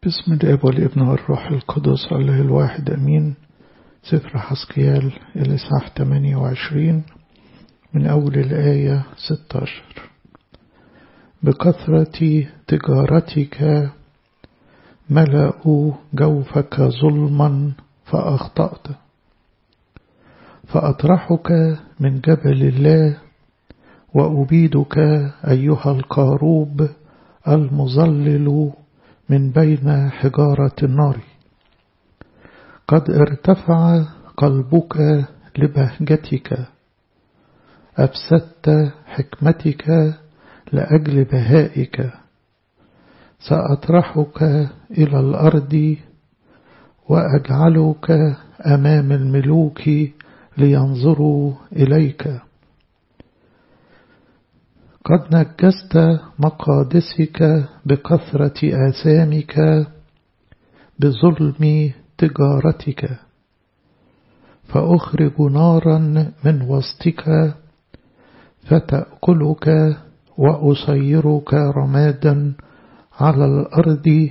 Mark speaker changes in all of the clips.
Speaker 1: بسم الاب والابن والروح القدس الله الواحد امين سفر حسقيال الاصحاح 28 من اول الايه 16 بكثرة تجارتك ملأوا جوفك ظلما فأخطأت فأطرحك من جبل الله وأبيدك أيها القاروب المظلل من بين حجارة النار قد ارتفع قلبك لبهجتك أفسدت حكمتك لأجل بهائك سأطرحك إلى الأرض وأجعلك أمام الملوك لينظروا إليك قد نجست مقادسك بكثرة آثامك بظلم تجارتك فأخرج نارا من وسطك فتأكلك وأصيرك رمادا على الأرض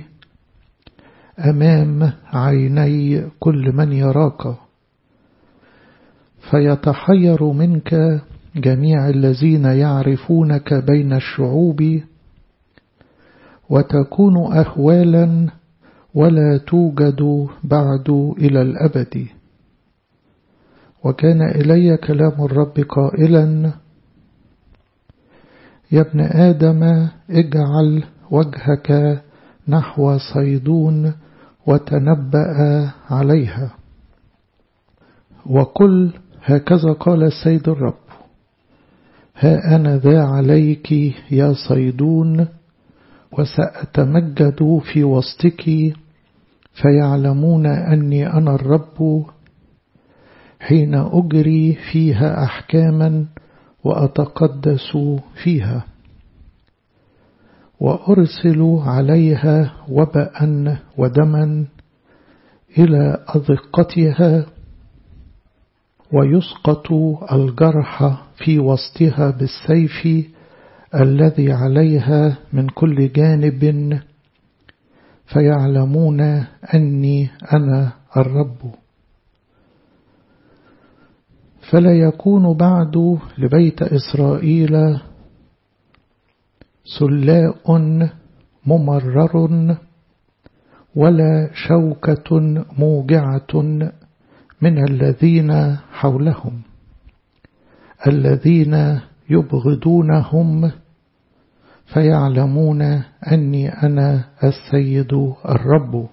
Speaker 1: أمام عيني كل من يراك فيتحير منك جميع الذين يعرفونك بين الشعوب وتكون أهوالا ولا توجد بعد إلى الأبد وكان إلي كلام الرب قائلا يا ابن آدم اجعل وجهك نحو صيدون وتنبأ عليها وقل هكذا قال السيد الرب ها أنا ذا عليك يا صيدون وسأتمجد في وسطك فيعلمون أني أنا الرب حين أجري فيها أحكاما وأتقدس فيها وأرسل عليها وبأ ودما إلى أذقتها ويسقط الجرح في وسطها بالسيف الذي عليها من كل جانب فيعلمون أني أنا الرب فلا يكون بعد لبيت إسرائيل سلاء ممرر ولا شوكة موجعة من الذين حولهم الذين يبغضونهم فيعلمون أني أنا السيد الرب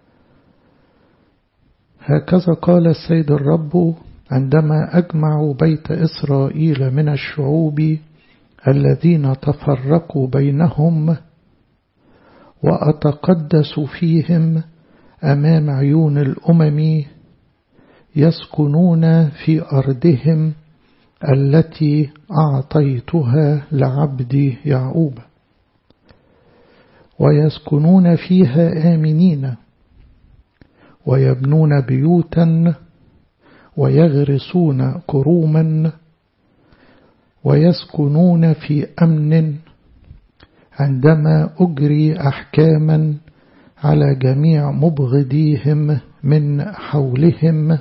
Speaker 1: هكذا قال السيد الرب عندما أجمع بيت إسرائيل من الشعوب الذين تفرقوا بينهم وأتقدس فيهم أمام عيون الأمم يسكنون في أرضهم التي أعطيتها لعبدي يعقوب ويسكنون فيها آمنين ويبنون بيوتا ويغرسون كروما ويسكنون في أمن عندما أجري أحكاما على جميع مبغضيهم من حولهم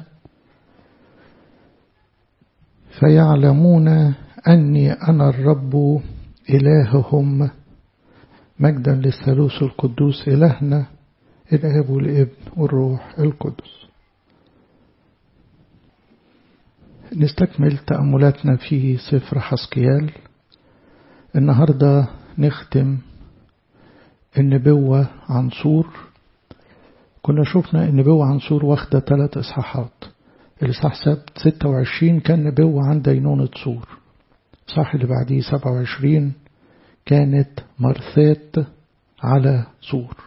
Speaker 1: فيعلمون أني أنا الرب إلههم مجدا للثالوث القدوس إلهنا الآب والابن والروح القدس نستكمل تأملاتنا في سفر حسقيال النهاردة نختم النبوة عن سور كنا شفنا النبوة عن سور واخدة ثلاث إصحاحات الإصحاح 26 كان نبوة عن دينونة سور الإصحاح اللي بعديه 27 كانت مرثات على سور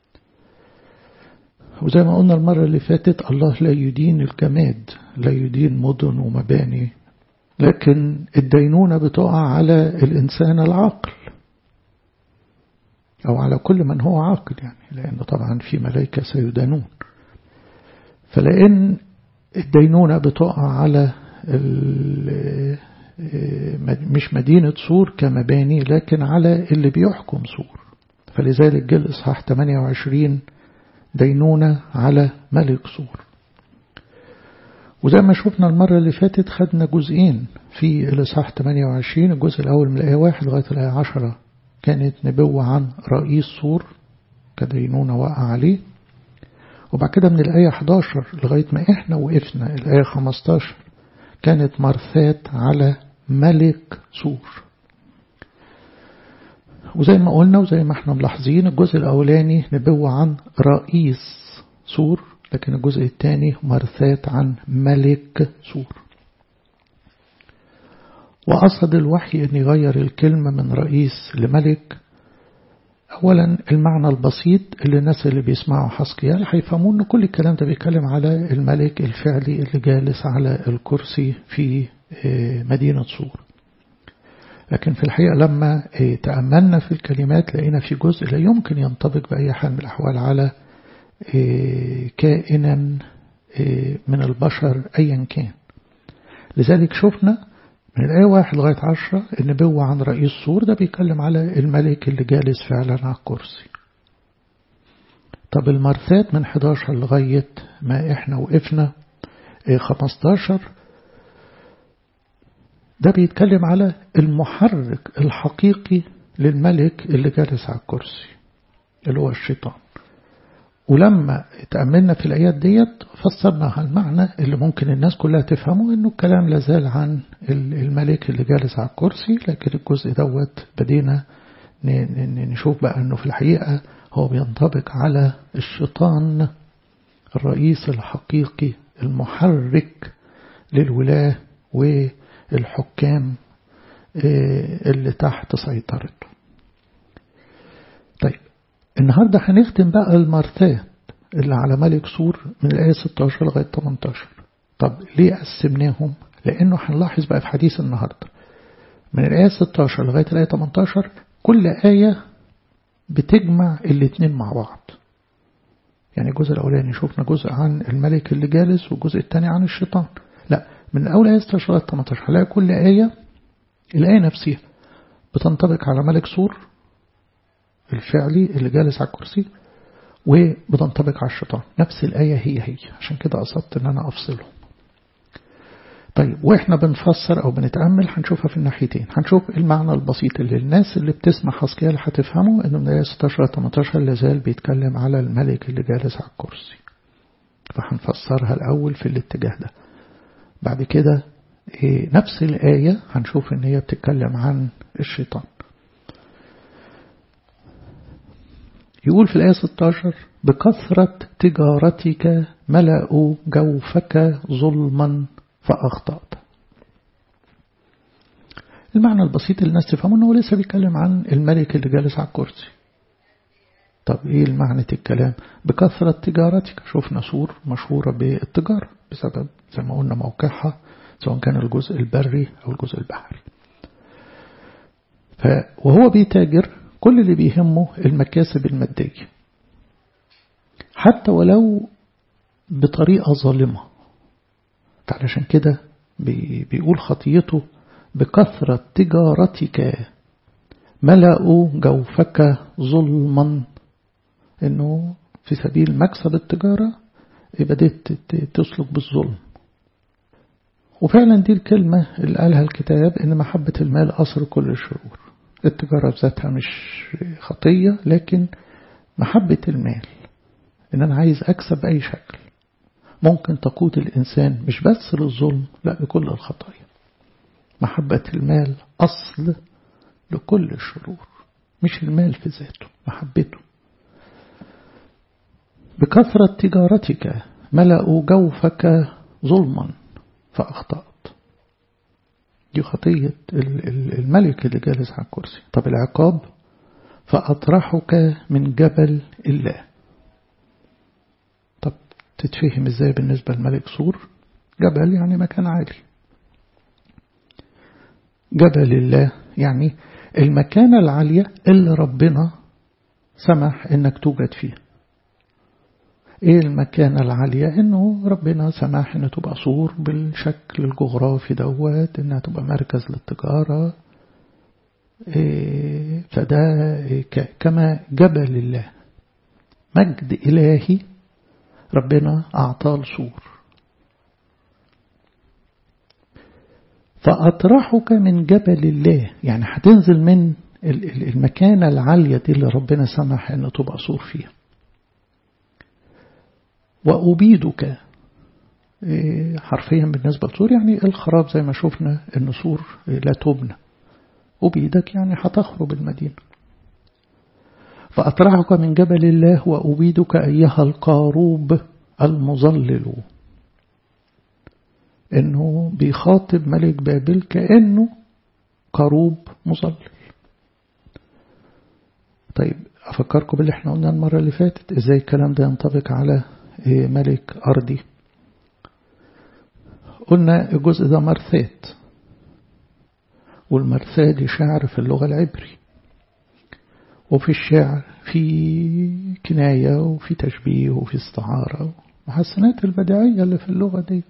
Speaker 1: وزي ما قلنا المرة اللي فاتت الله لا يدين الجماد لا يدين مدن ومباني لكن الدينونة بتقع على الإنسان العاقل أو على كل من هو عاقل يعني لأنه طبعا في ملائكة سيدانون فلأن الدينونة بتقع على مش مدينة سور كمباني لكن على اللي بيحكم سور فلذلك جه الإصحاح 28 دينونة على ملك سور وزي ما شفنا المرة اللي فاتت خدنا جزئين في الإصحاح 28 الجزء الأول من الآية 1 لغاية الآية 10 كانت نبوة عن رئيس سور كدينونة وقع عليه وبعد كده من الآية 11 لغاية ما إحنا وقفنا الآية 15 كانت مرثات على ملك سور وزي ما قلنا وزي ما احنا ملاحظين الجزء الأولاني نبوة عن رئيس سور لكن الجزء الثاني مرثات عن ملك سور وقصد الوحي أن يغير الكلمة من رئيس لملك أولا المعنى البسيط اللي الناس اللي بيسمعوا حسقيال هيفهموا أن كل الكلام ده بيتكلم على الملك الفعلي اللي جالس على الكرسي في مدينة صور لكن في الحقيقة لما تأملنا في الكلمات لقينا في جزء لا يمكن ينطبق بأي حال من الأحوال على كائنا من البشر أيا كان لذلك شفنا من الآية واحد لغاية عشرة النبوة عن رئيس سور ده بيتكلم على الملك اللي جالس فعلا على الكرسي طب المرثات من 11 لغاية ما احنا وقفنا 15 ده بيتكلم على المحرك الحقيقي للملك اللي جالس على الكرسي اللي هو الشيطان ولما تأملنا في الآيات ديت فسرنا المعنى اللي ممكن الناس كلها تفهمه إنه الكلام لازال عن الملك اللي جالس على الكرسي لكن الجزء دوت بدينا نشوف بقى إنه في الحقيقة هو بينطبق على الشيطان الرئيس الحقيقي المحرك للولاة والحكام اللي تحت سيطرته طيب النهاردة هنختم بقى المرثات اللي على ملك سور من الآية 16 لغاية 18 طب ليه قسمناهم لأنه هنلاحظ بقى في حديث النهاردة من الآية 16 لغاية الآية 18 كل آية بتجمع الاتنين مع بعض يعني الجزء الأولاني شفنا جزء عن الملك اللي جالس والجزء الثاني عن الشيطان لا من أول آية 16 لغاية 18 هلاقي كل آية الآية نفسها بتنطبق على ملك سور الفعلي اللي جالس على الكرسي وبتنطبق على الشيطان نفس الآية هي هي عشان كده قصدت ان انا افصلهم طيب واحنا بنفسر او بنتأمل هنشوفها في الناحيتين هنشوف المعنى البسيط اللي الناس اللي بتسمع حسكيال هتفهمه انه من الآية 16 ل 18 لازال بيتكلم على الملك اللي جالس على الكرسي فهنفسرها الأول في الاتجاه ده بعد كده إيه نفس الآية هنشوف ان هي بتتكلم عن الشيطان يقول في الآية 16 بكثرة تجارتك ملأوا جوفك ظلما فأخطأت المعنى البسيط اللي الناس تفهمه أنه لسه بيتكلم عن الملك اللي جالس على الكرسي طب إيه المعنى الكلام بكثرة تجارتك شفنا سور مشهورة بالتجارة بسبب زي ما قلنا موقعها سواء كان الجزء البري أو الجزء البحري وهو بيتاجر كل اللي بيهمه المكاسب المادية حتى ولو بطريقة ظالمة علشان كده بيقول خطيته بكثرة تجارتك ملأوا جوفك ظلما انه في سبيل مكسب التجارة بدأت تسلك بالظلم وفعلا دي الكلمة اللي قالها الكتاب ان محبة المال أصل كل الشرور التجارة بذاتها مش خطية لكن محبة المال إن أنا عايز أكسب بأي شكل ممكن تقود الإنسان مش بس للظلم لا لكل الخطايا محبة المال أصل لكل الشرور مش المال في ذاته محبته بكثرة تجارتك ملأوا جوفك ظلما فأخطأت دي خطية الملك اللي جالس على الكرسي طب العقاب فأطرحك من جبل الله طب تتفهم ازاي بالنسبة لملك سور جبل يعني مكان عالي جبل الله يعني المكانة العالية اللي ربنا سمح انك توجد فيها ايه المكانة العالية انه ربنا سمح ان تبقى صور بالشكل الجغرافي دوت انها تبقى مركز للتجارة إيه فده إيه كما جبل الله مجد إلهي ربنا أعطاه لصور فأطرحك من جبل الله يعني هتنزل من المكانة العالية دي اللي ربنا سمح أن تبقى صور فيها وأبيدك حرفيا بالنسبة لصور يعني الخراب زي ما شفنا أن صور لا تبنى أبيدك يعني هتخرب المدينة فأطرحك من جبل الله وأبيدك أيها القاروب المظلل إنه بيخاطب ملك بابل كأنه قاروب مظلل طيب أفكركم باللي احنا قلنا المرة اللي فاتت ازاي الكلام ده ينطبق على ملك أرضي قلنا الجزء ده مرثات والمرثاة دي شعر في اللغة العبري وفي الشعر في كناية وفي تشبيه وفي استعارة محسنات البديعية اللي في اللغة ديت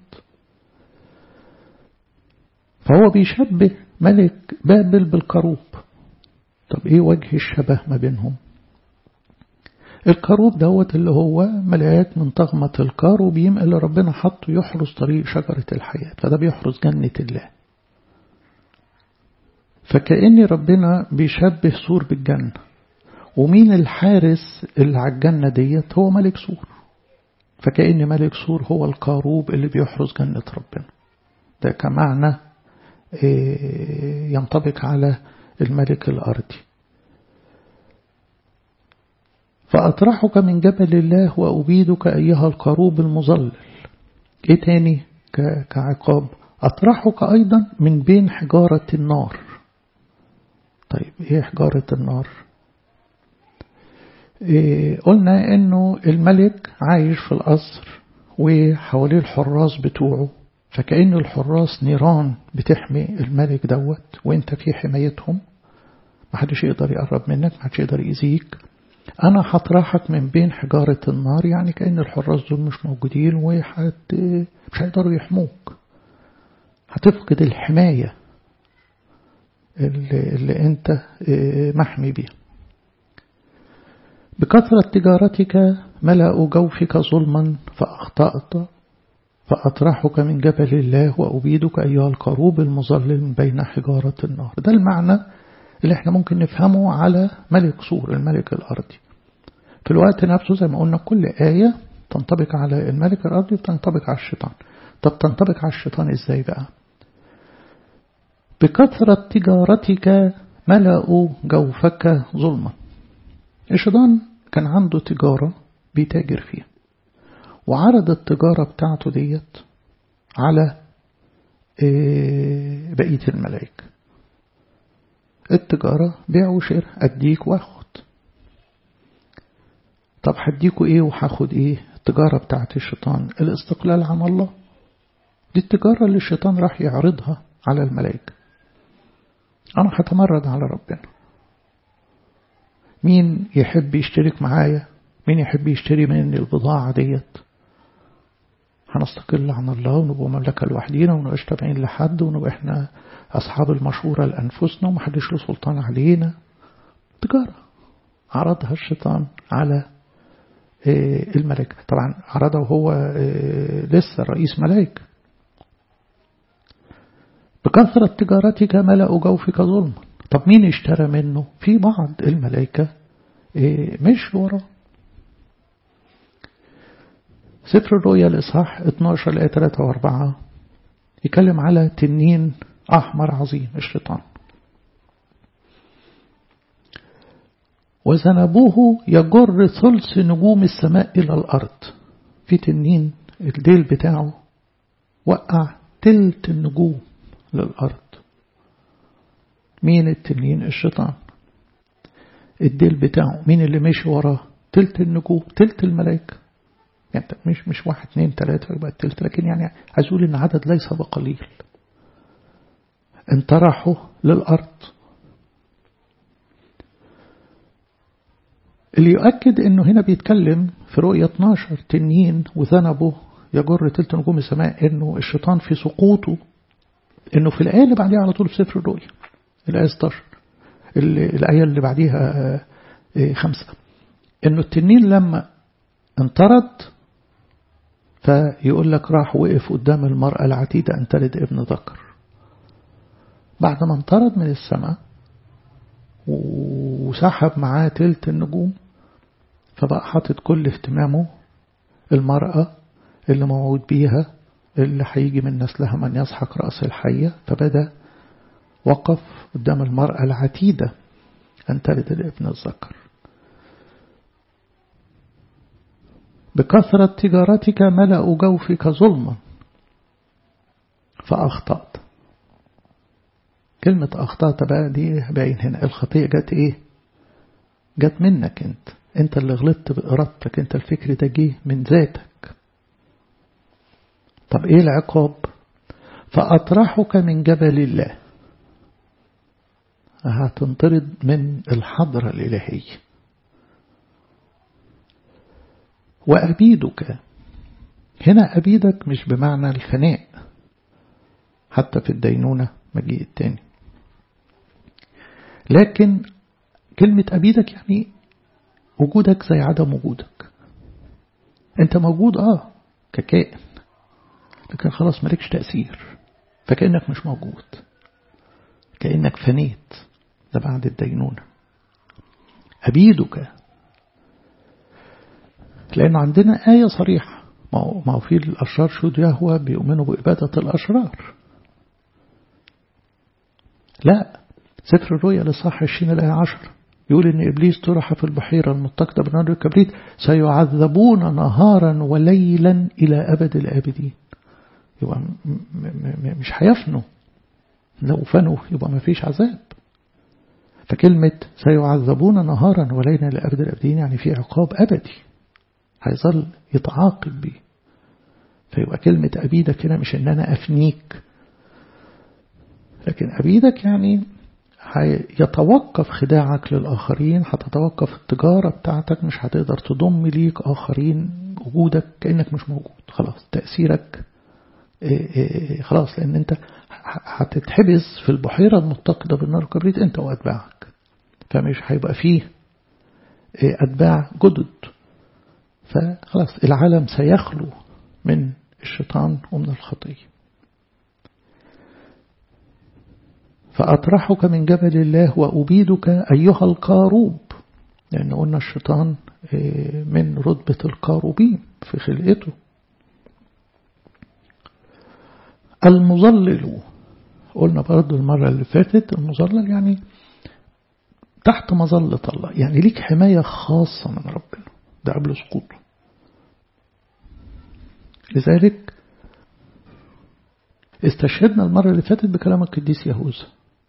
Speaker 1: فهو بيشبه ملك بابل بالكروب طب ايه وجه الشبه ما بينهم الكروب دوت اللي هو ملاك من طغمة الكاروبيم اللي ربنا حطه يحرس طريق شجرة الحياة فده بيحرس جنة الله فكأن ربنا بيشبه سور بالجنة ومين الحارس اللي على الجنة ديت هو ملك سور فكأن ملك سور هو الكاروب اللي بيحرس جنة ربنا ده كمعنى ينطبق على الملك الأرضي فأطرحك من جبل الله وأبيدك أيها القروب المظلل إيه تاني كعقاب أطرحك أيضا من بين حجارة النار طيب إيه حجارة النار إيه قلنا إنه الملك عايش في القصر وحواليه الحراس بتوعه فكأن الحراس نيران بتحمي الملك دوت وانت في حمايتهم محدش يقدر يقرب منك محدش يقدر يأذيك أنا هطرحك من بين حجارة النار يعني كأن الحراس دول مش موجودين وحت مش هيقدروا يحموك هتفقد الحماية اللي, اللي انت محمي بيها بكثرة تجارتك ملأ جوفك ظلما فأخطأت فأطرحك من جبل الله وأبيدك أيها القروب المظلل من بين حجارة النار ده المعنى اللي احنا ممكن نفهمه على ملك سور الملك الأرضي في الوقت نفسه زي ما قلنا كل آية تنطبق على الملك الأرضي تنطبق على الشيطان طب تنطبق على الشيطان ازاي بقى بكثرة تجارتك ملأوا جوفك ظلما الشيطان كان عنده تجارة بيتاجر فيها وعرض التجارة بتاعته ديت على بقية الملائكة التجارة بيع وشراء أديك وأخد طب هديكوا إيه وهاخد إيه التجارة بتاعت الشيطان الاستقلال عن الله دي التجارة اللي الشيطان راح يعرضها على الملائكة أنا هتمرد على ربنا مين يحب يشترك معايا مين يحب يشتري مني البضاعة ديت هنستقل عن الله ونبقى مملكة لوحدينا ونبقاش تابعين لحد ونبقى احنا أصحاب المشورة لأنفسنا ومحدش له سلطان علينا تجارة عرضها الشيطان على الملائكة طبعا عرضها وهو لسه رئيس ملائكة بكثرة تجارتك ملأ جوفك ظلما طب مين اشترى منه في بعض الملائكة مش وراه سفر الرؤيا الإصحاح 12 لآية 3 و4 يتكلم على تنين أحمر عظيم الشيطان وذنبوه يجر ثلث نجوم السماء إلى الأرض في تنين الديل بتاعه وقع تلت النجوم للأرض مين التنين الشيطان الديل بتاعه مين اللي مشي وراه تلت النجوم تلت الملائكة يعني مش مش واحد اثنين ثلاثة يبقى التلت لكن يعني عايز أقول إن عدد ليس بقليل انطرحوا للأرض اللي يؤكد انه هنا بيتكلم في رؤية 12 تنين وذنبه يجر تلت نجوم السماء انه الشيطان في سقوطه انه في الآية اللي بعديها على طول في سفر الرؤيا الآية 16 الآية اللي بعديها خمسة انه التنين لما انطرد فيقول لك راح وقف قدام المرأة العتيدة أن تلد ابن ذكر بعد ما انطرد من السماء وسحب معاه تلت النجوم فبقى حاطط كل اهتمامه المرأة اللي موعود بيها اللي هيجي من نسلها من يسحق رأس الحية فبدأ وقف قدام المرأة العتيدة أن تلد الابن الذكر بكثرة تجارتك ملأ جوفك ظلما فأخطأت كلمة أخطأت بقى دي باين هنا الخطيئة جت إيه جت منك أنت أنت اللي غلطت بإرادتك أنت الفكر ده جه من ذاتك طب إيه العقاب فأطرحك من جبل الله هتنطرد من الحضرة الإلهية وأبيدك هنا أبيدك مش بمعنى الفناء حتى في الدينونة مجيء التاني لكن كلمة أبيدك يعني وجودك زي عدم وجودك انت موجود اه ككائن لكن خلاص مالكش تأثير فكأنك مش موجود كأنك فنيت ده بعد الدينونة أبيدك لأن عندنا آية صريحة ما هو في الأشرار شهود يهوى بيؤمنوا بإبادة الأشرار لا سفر الرؤيا لصح 20 الآية 10 يقول إن إبليس طرح في البحيرة المتقدة بنار الكبريت سيعذبون نهارا وليلا إلى أبد الآبدين يبقى مش هيفنوا لو فنوا يبقى ما فيش عذاب فكلمة سيعذبون نهارا وليلا إلى أبد الآبدين يعني في عقاب أبدي هيظل يتعاقب بيه فيبقى كلمة أبيدك هنا مش إن أنا أفنيك لكن أبيدك يعني يتوقف خداعك للآخرين هتتوقف التجارة بتاعتك مش هتقدر تضم ليك آخرين وجودك كأنك مش موجود خلاص تأثيرك خلاص لأن أنت هتتحبس في البحيرة المتقدة بالنار الكبريت أنت وأتباعك فمش هيبقى فيه أتباع جدد فخلاص العالم سيخلو من الشيطان ومن الخطيه فأطرحك من جبل الله وأبيدك أيها القاروب لأن قلنا الشيطان من رتبة القاروبين في خلقته المظلل قلنا برضو المرة اللي فاتت المظلل يعني تحت مظلة الله يعني ليك حماية خاصة من ربنا ده قبل سقوطه لذلك استشهدنا المرة اللي فاتت بكلام القديس يهوذا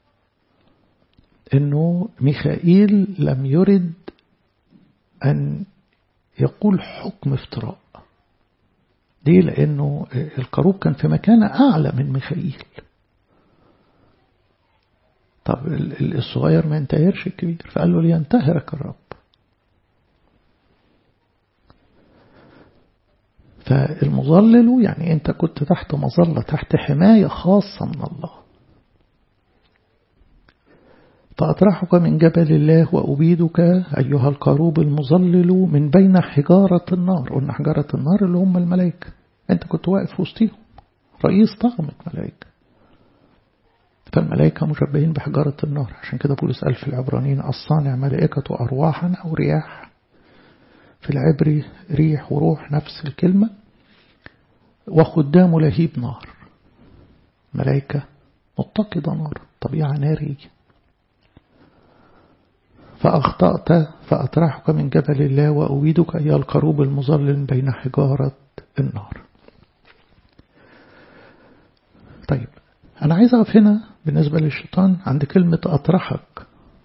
Speaker 1: انه ميخائيل لم يرد ان يقول حكم افتراء ليه لانه القروب كان في مكانة اعلى من ميخائيل طب الصغير ما ينتهرش الكبير فقال له لينتهرك الرب فالمظلل يعني انت كنت تحت مظلة تحت حماية خاصة من الله فأطرحك من جبل الله وأبيدك أيها القاروب المظلل من بين حجارة النار قلنا حجارة النار اللي هم الملائكة أنت كنت واقف وسطيهم رئيس طغمة ملائكة فالملائكة مشبهين بحجارة النار عشان كده بولس قال في العبرانيين الصانع ملائكة أرواحا أو رياح في العبري ريح وروح نفس الكلمة وخدام لهيب نار ملائكة متقدة نار طبيعة نارية فأخطأت فأطرحك من جبل الله وأويدك أيها القروب المظلل بين حجارة النار طيب أنا عايز أقف هنا بالنسبة للشيطان عند كلمة أطرحك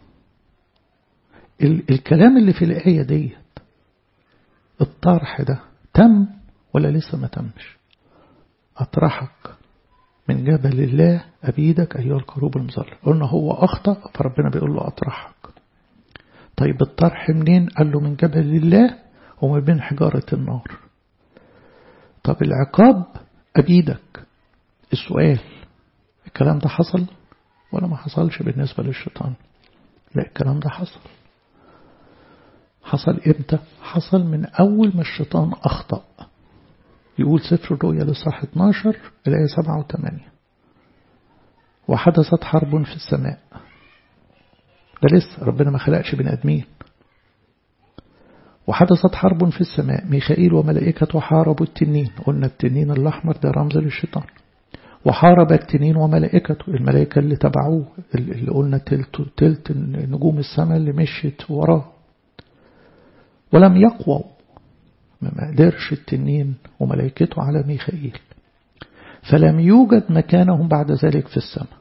Speaker 1: ال الكلام اللي في الآية ديت الطرح ده تم ولا لسه ما تمش أطرحك من جبل الله أبيدك أيها القروب المظلل قلنا هو أخطأ فربنا بيقول له أطرحك طيب الطرح منين قال له من جبل الله وما بين حجارة النار طب العقاب أبيدك السؤال الكلام ده حصل ولا ما حصلش بالنسبة للشيطان لا الكلام ده حصل حصل إمتى حصل من أول ما الشيطان أخطأ يقول سفر الرؤيا لصح 12 الآية 7 و8 وحدثت حرب في السماء ده لسه ربنا ما خلقش بني آدمين وحدثت حرب في السماء ميخائيل وملائكته حاربوا التنين قلنا التنين الأحمر ده رمز للشيطان وحارب التنين وملائكته الملائكة اللي تبعوه اللي قلنا تلت, تلت نجوم السماء اللي مشيت وراه ولم يقووا ما قدرش التنين وملائكته على ميخائيل فلم يوجد مكانهم بعد ذلك في السماء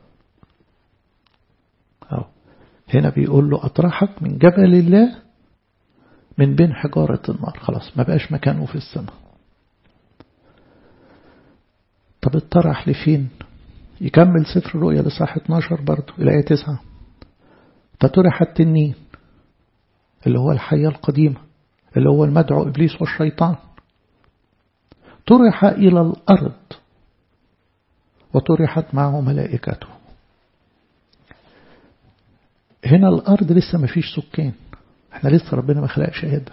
Speaker 1: أو هنا بيقول له أطرحك من جبل الله من بين حجارة النار خلاص ما بقاش مكانه في السماء طب اتطرح لفين يكمل سفر الرؤيا لصح 12 برضه الآية 9 فطرح التنين اللي هو الحية القديمة اللي هو المدعو إبليس والشيطان طرح إلى الأرض وطرحت معه ملائكته هنا الأرض لسه ما فيش سكان احنا لسه ربنا ما خلقش آدم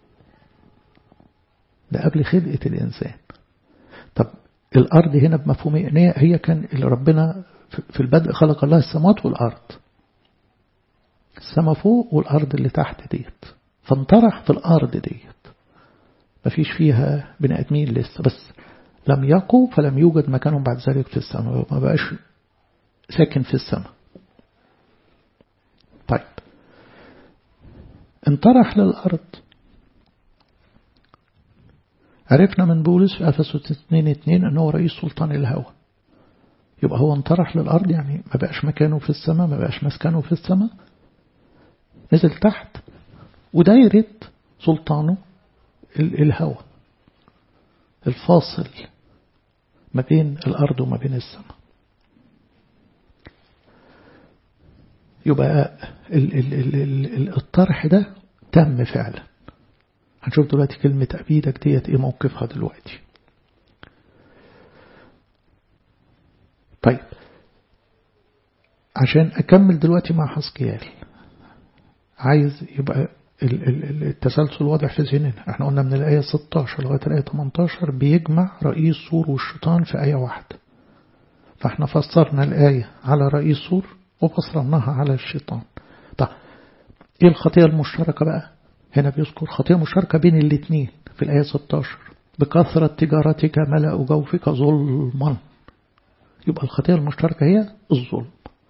Speaker 1: ده قبل خلقة الإنسان طب الأرض هنا بمفهوم إيه هي كان اللي ربنا في البدء خلق الله السماوات والأرض السماء فوق والأرض اللي تحت ديت فانطرح في الأرض ديت مفيش فيها بني آدمين لسه بس لم يقوا فلم يوجد مكانهم بعد ذلك في السماء ما بقاش ساكن في السماء طيب انطرح للأرض عرفنا من بولس في أفسس 2 2 أنه رئيس سلطان الهوى يبقى هو انطرح للأرض يعني ما بقاش مكانه في السماء ما بقاش مسكنه في السماء نزل تحت ودايرة سلطانه الهوى الفاصل ما بين الأرض وما بين السماء يبقى ال ال ال ال الطرح ده تم فعلا هنشوف دلوقتي كلمة أبيدك ديت ايه موقفها دلوقتي طيب عشان أكمل دلوقتي مع حسكيال عايز يبقى التسلسل واضح في ذهننا احنا قلنا من الآية 16 لغاية الآية 18 بيجمع رئيس سور والشيطان في آية واحدة فاحنا فسرنا الآية على رئيس سور وفسرناها على الشيطان طيب ايه الخطية المشتركة بقى هنا بيذكر خطية مشتركة بين الاثنين في الآية 16 بكثرة تجارتك ملأ جوفك ظلما يبقى الخطية المشتركة هي الظلم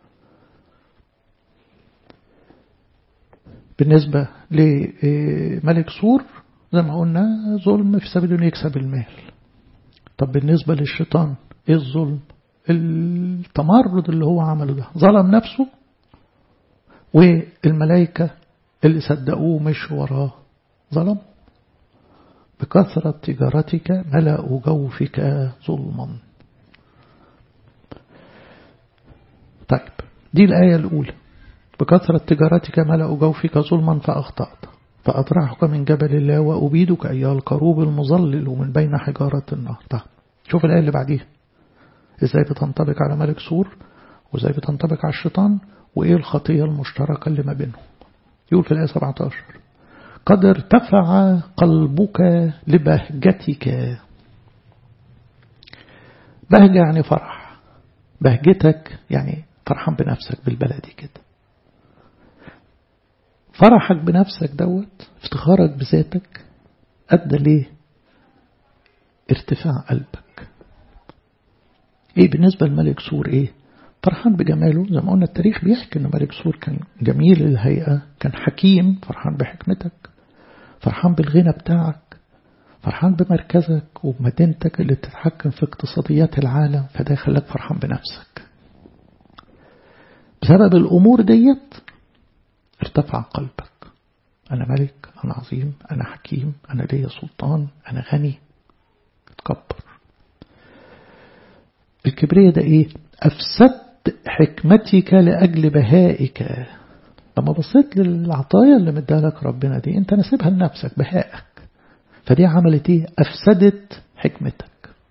Speaker 1: بالنسبة لملك سور زي ما قلنا ظلم في سبيل انه يكسب المال طب بالنسبة للشيطان ايه الظلم التمرد اللي هو عمله ده ظلم نفسه والملائكة اللي صدقوه مش وراه ظلم بكثرة تجارتك ملأ جوفك ظلما طيب دي الآية الأولى بكثرة تجارتك ملأ جوفك ظلما فأخطأت فأطرحك من جبل الله وأبيدك أيها الكروب المظلل من بين حجارة النار طيب شوف الآية اللي بعديها إزاي بتنطبق على ملك سور وإزاي بتنطبق على الشيطان وإيه الخطية المشتركة اللي ما بينهم يقول في الآية 17 قد ارتفع قلبك لبهجتك بهجة يعني فرح بهجتك يعني فرحان بنفسك بالبلدي كده فرحك بنفسك دوت افتخارك بذاتك أدى ليه ارتفاع قلبك ايه بالنسبة لملك سور ايه فرحان بجماله زي ما قلنا التاريخ بيحكي ان ملك سور كان جميل الهيئة كان حكيم فرحان بحكمتك فرحان بالغنى بتاعك فرحان بمركزك وبمدينتك اللي بتتحكم في اقتصاديات العالم فده يخليك فرحان بنفسك بسبب الأمور ديت ارتفع قلبك أنا ملك أنا عظيم أنا حكيم أنا ليا سلطان أنا غني اتكبر الكبرية ده ايه أفسدت حكمتك لأجل بهائك لما بصيت للعطايا اللي مديها لك ربنا دي انت نسيبها لنفسك بهائك فدي عملت ايه أفسدت حكمتك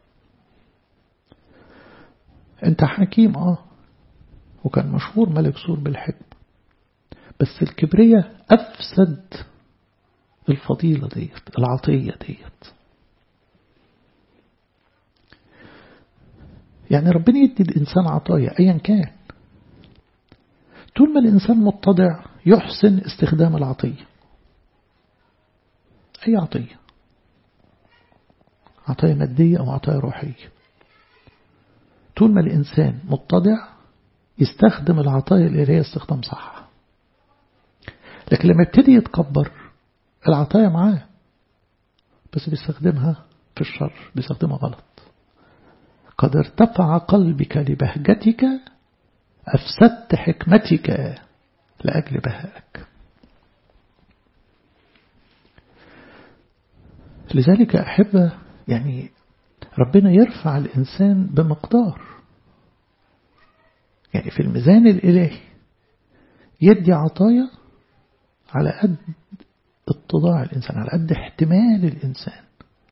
Speaker 1: انت حكيم اه وكان مشهور ملك سور بالحكمة بس الكبرية أفسد الفضيلة ديت العطية ديت يعني ربنا يدي الإنسان عطايا أيا كان طول ما الإنسان متضع يحسن استخدام العطية أي عطية عطايا مادية أو عطايا روحية طول ما الإنسان متضع يستخدم العطايا اللي هي استخدام صح لكن لما يبتدي يتكبر العطايا معاه بس بيستخدمها في الشر بيستخدمها غلط قد ارتفع قلبك لبهجتك أفسدت حكمتك لأجل بهائك لذلك أحب يعني ربنا يرفع الإنسان بمقدار يعني في الميزان الإلهي يدي عطايا على قد اتضاع الإنسان على قد احتمال الإنسان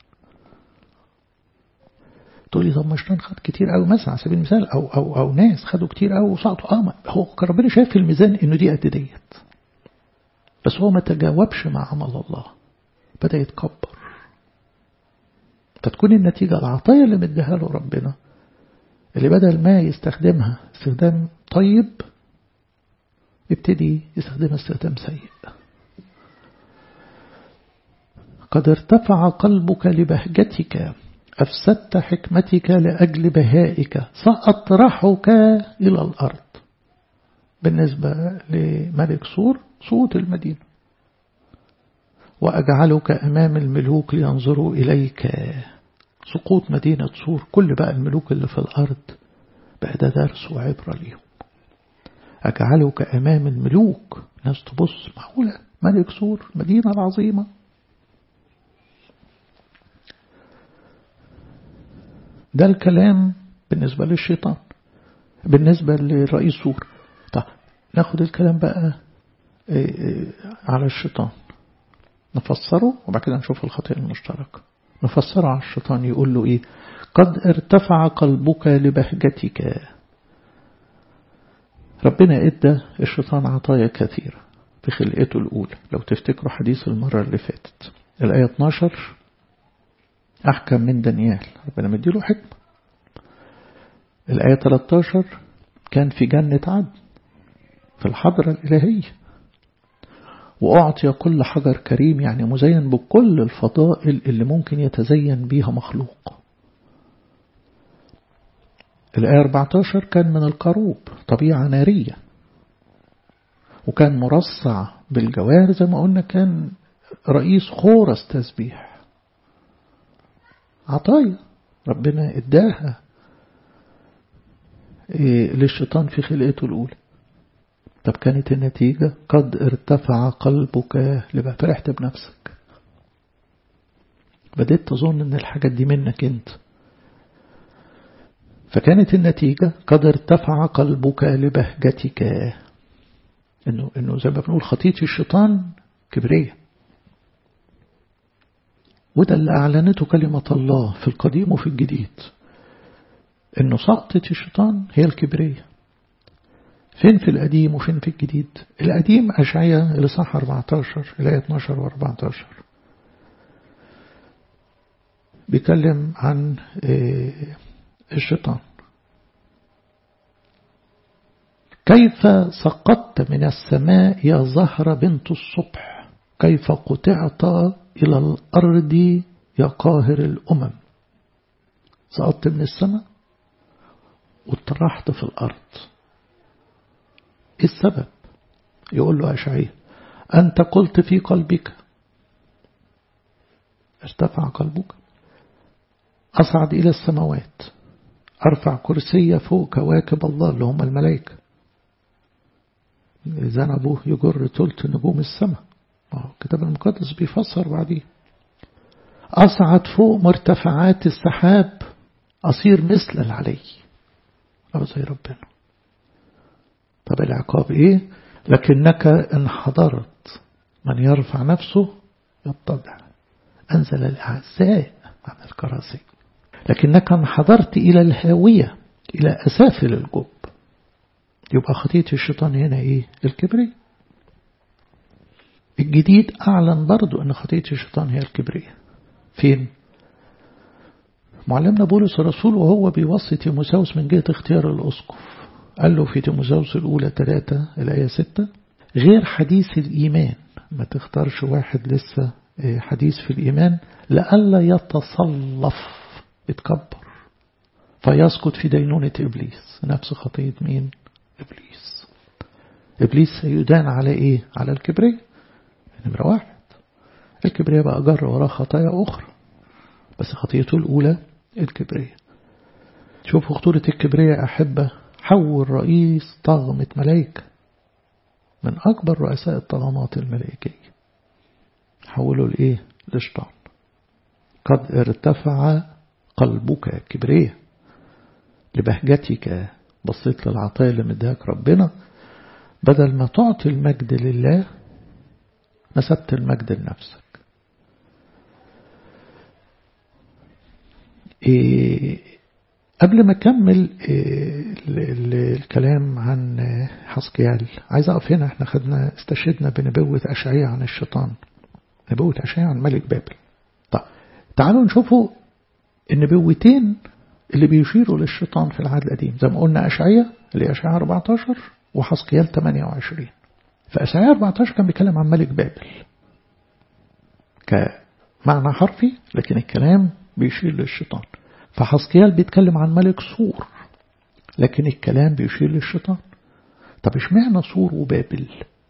Speaker 1: تقول لي طب مشتان خد كتير قوي مثلا على سبيل المثال أو, أو, أو ناس خدوا كتير قوي وسقطوا اه هو كان ربنا شايف في الميزان إنه دي قد ديت بس هو ما تجاوبش مع عمل الله بدأ يتكبر فتكون النتيجة العطايا اللي مديها له ربنا اللي بدل ما يستخدمها استخدام طيب يبتدي يستخدمها استخدام سيء قد ارتفع قلبك لبهجتك أفسدت حكمتك لأجل بهائك سأطرحك إلى الأرض بالنسبة لملك سور صوت المدينة وأجعلك أمام الملوك لينظروا إليك سقوط مدينة سور كل بقى الملوك اللي في الأرض بقى ده درس وعبرة ليهم أجعلك أمام الملوك ناس تبص معقولة ملك سور مدينة العظيمة ده الكلام بالنسبة للشيطان بالنسبة لرئيس سور طيب ناخد الكلام بقى على الشيطان نفسره وبعد كده نشوف الخطيئة المشتركة نفسره على الشيطان يقول له إيه قد ارتفع قلبك لبهجتك ربنا ادى الشيطان عطايا كثيرة في خلقته الأولى لو تفتكروا حديث المرة اللي فاتت الآية 12 أحكم من دانيال ربنا مديله حكمة الآية 13 كان في جنة عدن في الحضرة الإلهية وأعطي كل حجر كريم يعني مزين بكل الفضائل اللي ممكن يتزين بيها مخلوق الآية 14 كان من القروب طبيعة نارية وكان مرصع بالجوار زي ما قلنا كان رئيس خورس تسبيح عطايا ربنا اداها للشيطان في خلقته الأولى طب كانت النتيجة قد ارتفع قلبك لبقى فرحت بنفسك بديت تظن ان الحاجات دي منك انت فكانت النتيجة قد ارتفع قلبك لبهجتك انه, إنه زي ما بنقول خطية الشيطان كبرية وده اللي أعلنته كلمة الله في القديم وفي الجديد إنه سقطة الشيطان هي الكبرية فين في القديم وفين في الجديد القديم أشعية اللي صح 14 الآية 12 و 14 بيتكلم عن الشيطان كيف سقطت من السماء يا زهرة بنت الصبح كيف قطعت إلى الأرض يا قاهر الأمم سقطت من السماء واترحت في الأرض إيه السبب يقول له أشعية أنت قلت في قلبك ارتفع قلبك أصعد إلى السماوات أرفع كرسي فوق كواكب الله اللي هم الملائكة ذنبه يجر تلت نجوم السماء الكتاب المقدس بيفسر بعديه أصعد فوق مرتفعات السحاب أصير مثل العلي أو زي ربنا طب العقاب إيه لكنك إن حضرت من يرفع نفسه يتضع أنزل الأعزاء عن الكراسي لكنك إن حضرت إلى الهاوية إلى أسافل الجب يبقى خطية الشيطان هنا إيه الكبري الجديد أعلن برضو أن خطية الشيطان هي الكبرياء فين؟ معلمنا بولس الرسول وهو بيوصي تيموساوس من جهة اختيار الأسقف قال له في تيموساوس الأولى 3 الآية 6 غير حديث الإيمان ما تختارش واحد لسه حديث في الإيمان لألا يتصلف يتكبر فيسقط في دينونة إبليس نفس خطية مين؟ إبليس إبليس سيدان على إيه؟ على الكبرياء نمرة واحد الكبرياء بقى جر وراه خطايا أخرى بس خطيته الأولى الكبرياء شوفوا خطورة الكبرياء أحبة حول رئيس طغمة ملائكة من أكبر رؤساء الطغمات الملائكية حولوا لإيه؟ لشطان قد ارتفع قلبك كبرياء لبهجتك بصيت للعطايا اللي مديهاك ربنا بدل ما تعطي المجد لله نسبت المجد لنفسك إيه قبل ما أكمل إيه الكلام عن حسقيال عايز أقف هنا احنا خدنا استشهدنا بنبوة أشعية عن الشيطان نبوة أشعية عن ملك بابل طيب تعالوا نشوفوا النبوتين اللي بيشيروا للشيطان في العهد القديم زي ما قلنا أشعية اللي أشعية 14 وحسقيال 28 فأشعية 14 كان بيتكلم عن ملك بابل كمعنى حرفي لكن الكلام بيشير للشيطان فحسقيال بيتكلم عن ملك سور لكن الكلام بيشير للشيطان طب اشمعنى سور وبابل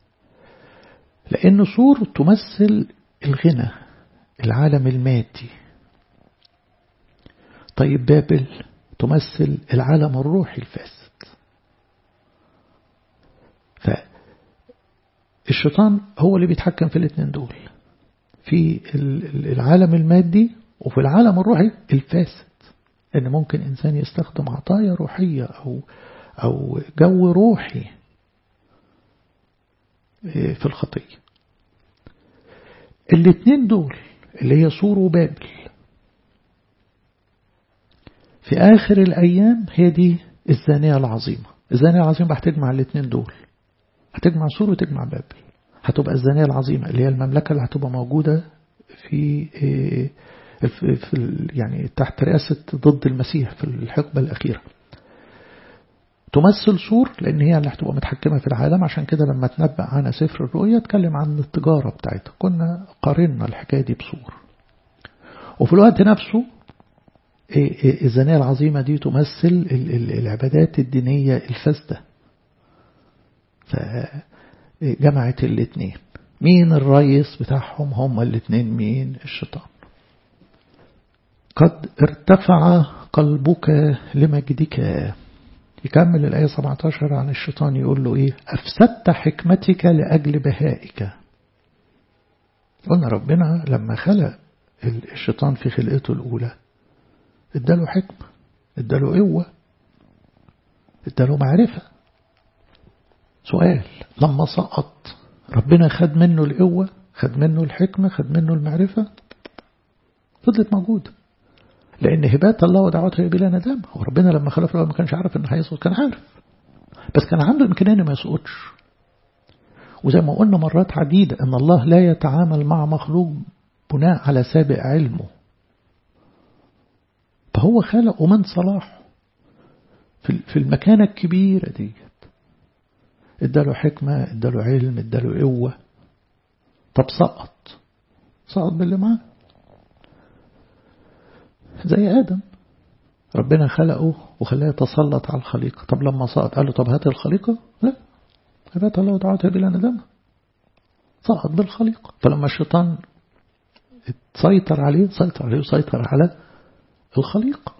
Speaker 1: لأن سور تمثل الغنى العالم المادي طيب بابل تمثل العالم الروحي الفاسد فالشيطان هو اللي بيتحكم في الاثنين دول في العالم المادي وفي العالم الروحي الفاسد ان ممكن انسان يستخدم عطايا روحية او او جو روحي في الخطية الاثنين دول اللي هي سور وبابل في آخر الأيام هي دي الزانية العظيمة الزانية العظيمة هتجمع الاثنين دول هتجمع سور وتجمع بابل هتبقى الزانية العظيمة اللي هي المملكة اللي هتبقى موجودة في في يعني تحت رئاسة ضد المسيح في الحقبة الأخيرة تمثل سور لأن هي اللي هتبقى متحكمة في العالم عشان كده لما تنبأ عنها سفر الرؤيا اتكلم عن التجارة بتاعتها كنا قارنا الحكاية دي بسور وفي الوقت نفسه الزانية العظيمة دي تمثل العبادات الدينية الفاسدة فجمعت الاثنين مين الرئيس بتاعهم هم الاثنين مين الشيطان قد ارتفع قلبك لمجدك يكمل الآية 17 عن الشيطان يقول له إيه أفسدت حكمتك لأجل بهائك قلنا ربنا لما خلق الشيطان في خلقته الأولى اداله حكمة اداله قوة اداله معرفة سؤال لما سقط ربنا خد منه القوة خد منه الحكمة خد منه المعرفة فضلت موجودة لأن هبات الله ودعوته بلا ندامة وربنا لما خلق الأول ما كانش عارف إنه هيسقط كان عارف بس كان عنده إمكانية إنه ما يسقطش وزي ما قلنا مرات عديدة أن الله لا يتعامل مع مخلوق بناء على سابق علمه فهو خلقه من صلاحه في المكانة الكبيرة دي اداله حكمة اداله علم اداله قوة طب سقط سقط باللي معاه زي آدم ربنا خلقه وخلاه يتسلط على الخليقة طب لما سقط قال له طب هات الخليقة لا هبات الله ودعوتها بلا ندامة سقط بالخليقة فلما الشيطان سيطر عليه سيطر عليه وسيطر على الخليقة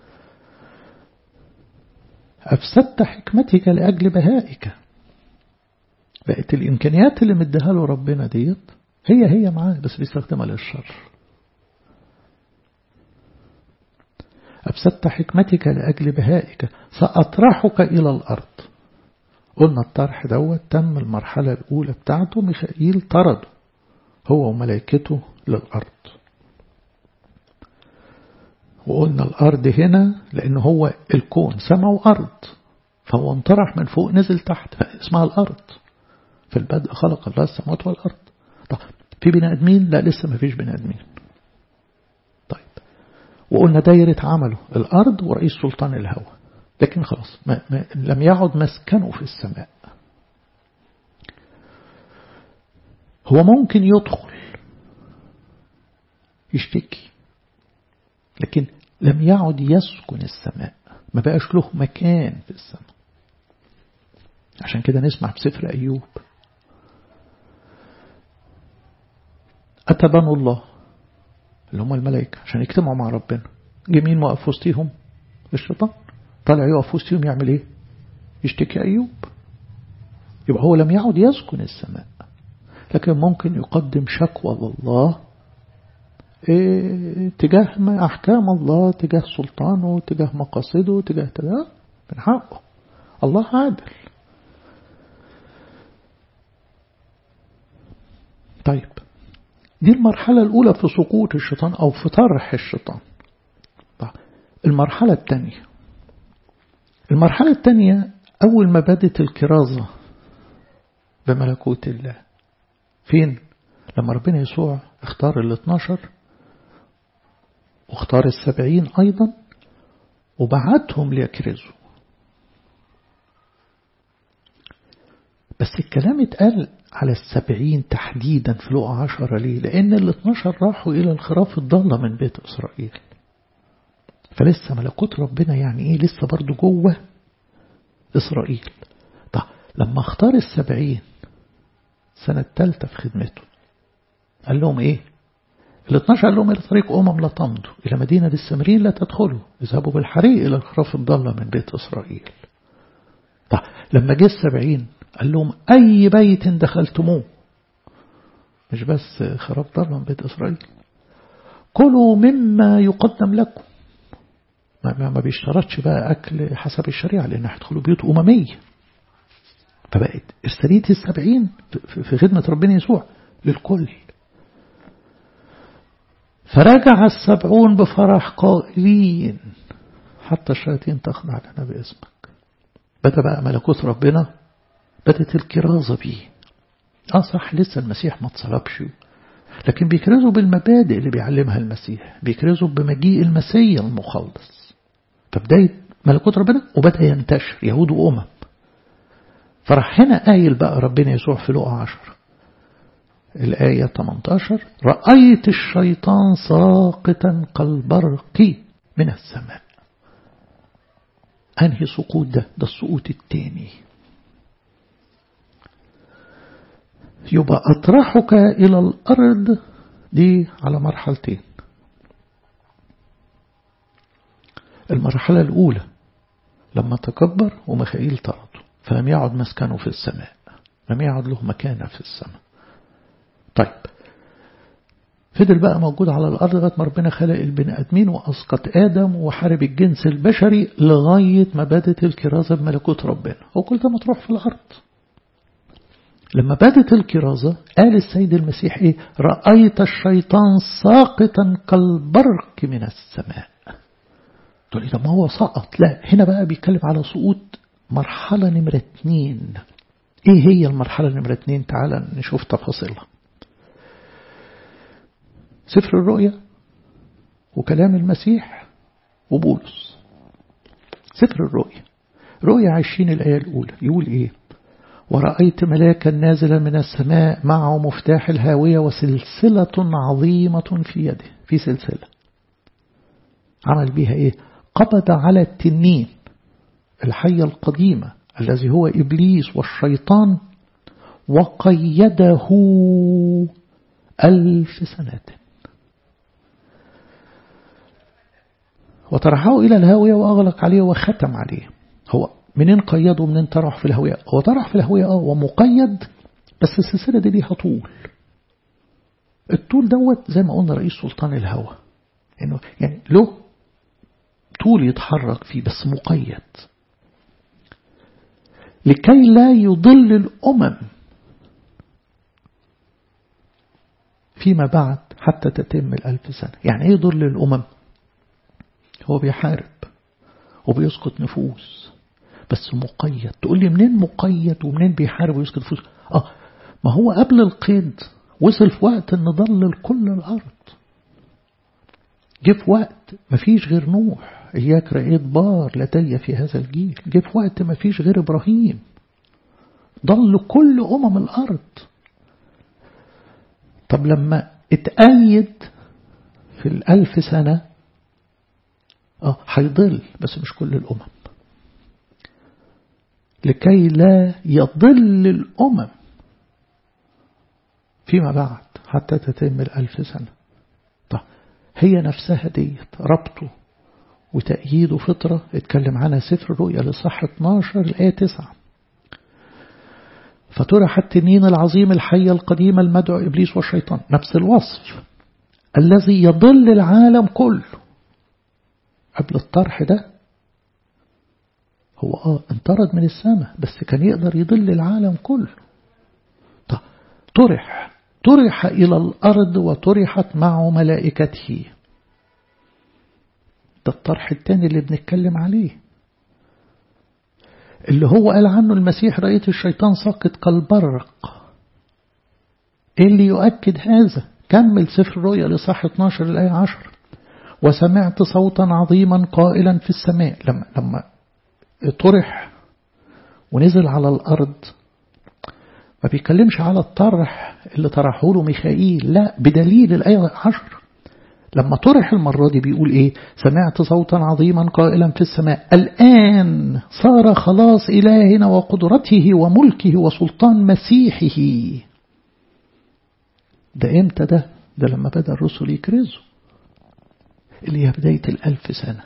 Speaker 1: أفسدت حكمتك لأجل بهائك بقت الإمكانيات اللي مديها له ربنا ديت هي هي معاه بس بيستخدمها للشر أفسدت حكمتك لأجل بهائك سأطرحك إلى الأرض قلنا الطرح دوت تم المرحلة الأولى بتاعته ميخائيل طرده هو وملائكته للأرض وقلنا الأرض هنا لأن هو الكون سماء وأرض فهو انطرح من فوق نزل تحت اسمها الأرض في البدء خلق الله السماوات والأرض طب في بني ادمين لا لسه ما فيش بني ادمين طيب وقلنا دايرة عمله الارض ورئيس سلطان الهوى لكن خلاص ما ما لم يعد مسكنه في السماء هو ممكن يدخل يشتكي لكن لم يعد يسكن السماء ما بقاش له مكان في السماء عشان كده نسمع في سفر أيوب أتى بنو الله اللي هم الملائكة عشان يجتمعوا مع ربنا جميل وقف وسطيهم الشيطان طالع يقف وسطيهم يعمل ايه يشتكي أيوب يبقى هو لم يعد يسكن السماء لكن ممكن يقدم شكوى لله إيه تجاه ما أحكام الله تجاه سلطانه تجاه مقاصده تجاه تجاه من حقه الله عادل طيب دي المرحلة الأولى في سقوط الشيطان أو في طرح الشيطان طيب المرحلة الثانية المرحلة الثانية أول ما بدت الكرازة بملكوت الله فين؟ لما ربنا يسوع اختار ال 12 واختار السبعين أيضا وبعتهم ليكرزوا بس الكلام اتقال على السبعين تحديدا في لقى عشرة ليه لأن ال 12 راحوا إلى الخراف الضالة من بيت إسرائيل فلسه ملكوت ربنا يعني إيه لسه برضو جوه إسرائيل طب لما اختار السبعين سنة الثالثة في خدمته قال لهم إيه ال 12 قال لهم إلى طريق أمم لا تمضوا إلى مدينة السامرين لا تدخلوا اذهبوا بالحريق إلى الخراف الضالة من بيت إسرائيل طب لما جه السبعين قال لهم أي بيت دخلتموه مش بس خراب ضالة من بيت إسرائيل كلوا مما يقدم لكم ما, ما بيشترطش بقى أكل حسب الشريعة لأن هيدخلوا بيوت أممية فبقت إرسالية السبعين في خدمة ربنا يسوع للكل فرجع السبعون بفرح قائلين حتى الشياطين تخضع لنا باسمك بدأ بقى ملكوت ربنا بدأت الكرازة بيه اه صح لسه المسيح ما اتصلبش لكن بيكرزوا بالمبادئ اللي بيعلمها المسيح بيكرزوا بمجيء المسيح المخلص فبداية ملكوت ربنا وبدأ ينتشر يهود وأمم فراح هنا قايل بقى ربنا يسوع في لقى عشر الآية 18 رأيت الشيطان ساقطا كالبرق من السماء أنهي سقوط ده ده السقوط الثاني يبقى أطرحك إلى الأرض دي على مرحلتين المرحلة الأولى لما تكبر وميخائيل طرده فلم يعد مسكنه في السماء لم يعد له مكانة في السماء طيب فضل بقى موجود على الأرض لغاية ما ربنا خلق البني آدمين وأسقط آدم وحارب الجنس البشري لغاية ما بدت الكرازة بملكوت ربنا وكل ده مطروح في الأرض لما بدت الكرازة قال السيد المسيح إيه رأيت الشيطان ساقطا كالبرق من السماء تقول لي ما هو سقط لا هنا بقى بيتكلم على سقوط مرحلة نمرة اتنين ايه هي المرحلة نمرة اتنين تعالى نشوف تفاصيلها سفر الرؤيا وكلام المسيح وبولس سفر الرؤيا رؤيا عشرين الآية الأولى يقول إيه ورأيت ملاكا نازلا من السماء معه مفتاح الهاوية وسلسلة عظيمة في يده في سلسلة عمل بها إيه قبض على التنين الحية القديمة الذي هو إبليس والشيطان وقيده ألف سنة وطرحه إلى الهاوية وأغلق عليه وختم عليه هو منين قيده ومنين طرح في الهوية هو طرح في الهوية اه ومقيد بس السلسلة دي ليها طول الطول دوت زي ما قلنا رئيس سلطان الهوى انه يعني له طول يتحرك فيه بس مقيد لكي لا يضل الأمم فيما بعد حتى تتم الألف سنة يعني ايه يضل الأمم هو بيحارب وبيسقط نفوس بس مقيد تقول لي منين مقيد ومنين بيحارب ويسقط نفوس اه ما هو قبل القيد وصل في وقت ان ضلل كل الارض جه في وقت مفيش غير نوح إياك رأيت بار لدي في هذا الجيل جه في وقت مفيش غير إبراهيم ضل كل أمم الأرض طب لما اتأيد في الألف سنة اه هيضل بس مش كل الأمم لكي لا يضل الأمم فيما بعد حتى تتم الألف سنة طب هي نفسها ديت ربطه وتأييد فطرة اتكلم عنها سفر رؤيا لصح 12 الآية 9 فطرح التنين العظيم الحي القديم المدعو إبليس والشيطان نفس الوصف الذي يضل العالم كله قبل الطرح ده هو آه انطرد من السماء بس كان يقدر يضل العالم كله طب طرح طرح إلى الأرض وطرحت معه ملائكته ده الطرح الثاني اللي بنتكلم عليه اللي هو قال عنه المسيح رأيت الشيطان ساقط كالبرق ايه اللي يؤكد هذا كمل سفر الرؤيا لصح 12 الآية 10 وسمعت صوتا عظيما قائلا في السماء لما لما طرح ونزل على الأرض ما بيتكلمش على الطرح اللي طرحه له ميخائيل لا بدليل الآية 10 لما طرح المرة دي بيقول إيه سمعت صوتا عظيما قائلا في السماء الآن صار خلاص إلهنا وقدرته وملكه وسلطان مسيحه ده إمتى ده ده لما بدأ الرسل يكرزوا اللي هي بداية الألف سنة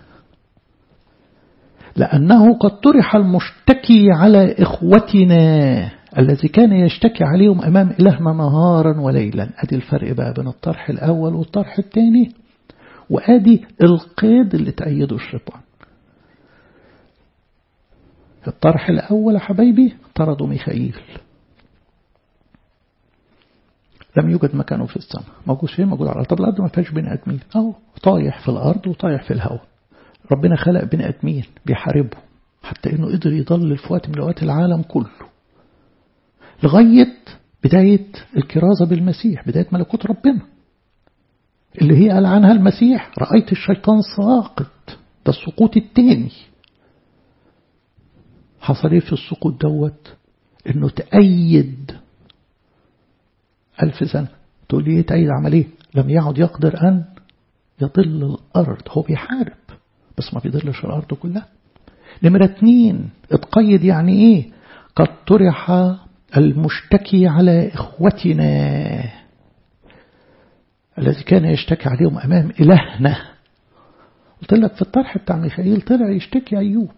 Speaker 1: لأنه قد طرح المشتكي على إخوتنا الذي كان يشتكي عليهم أمام إلهنا نهارا وليلا أدي الفرق بقى بين الطرح الأول والطرح الثاني وأدي القيد اللي تأيده الشيطان الطرح الأول يا حبايبي طردوا ميخائيل لم يوجد مكانه في السماء موجود فين موجود على الأرض طب الأرض ما فيهاش بني آدمين أهو طايح في الأرض وطايح في الهواء ربنا خلق بني آدمين بيحاربه حتى إنه قدر يضلل في وقت من أوقات العالم كله لغاية بداية الكرازة بالمسيح بداية ملكوت ربنا اللي هي قال عنها المسيح رأيت الشيطان ساقط ده السقوط التاني حصل ايه في السقوط دوت انه تأيد ألف سنة تقول لي ايه تأيد عمل ايه لم يعد يقدر أن يضل الأرض هو بيحارب بس ما بيضلش الأرض كلها نمرة اتنين اتقيد يعني ايه قد طرح المشتكي على إخوتنا الذي كان يشتكي عليهم أمام إلهنا قلت لك في الطرح بتاع ميخائيل طلع يشتكي أيوب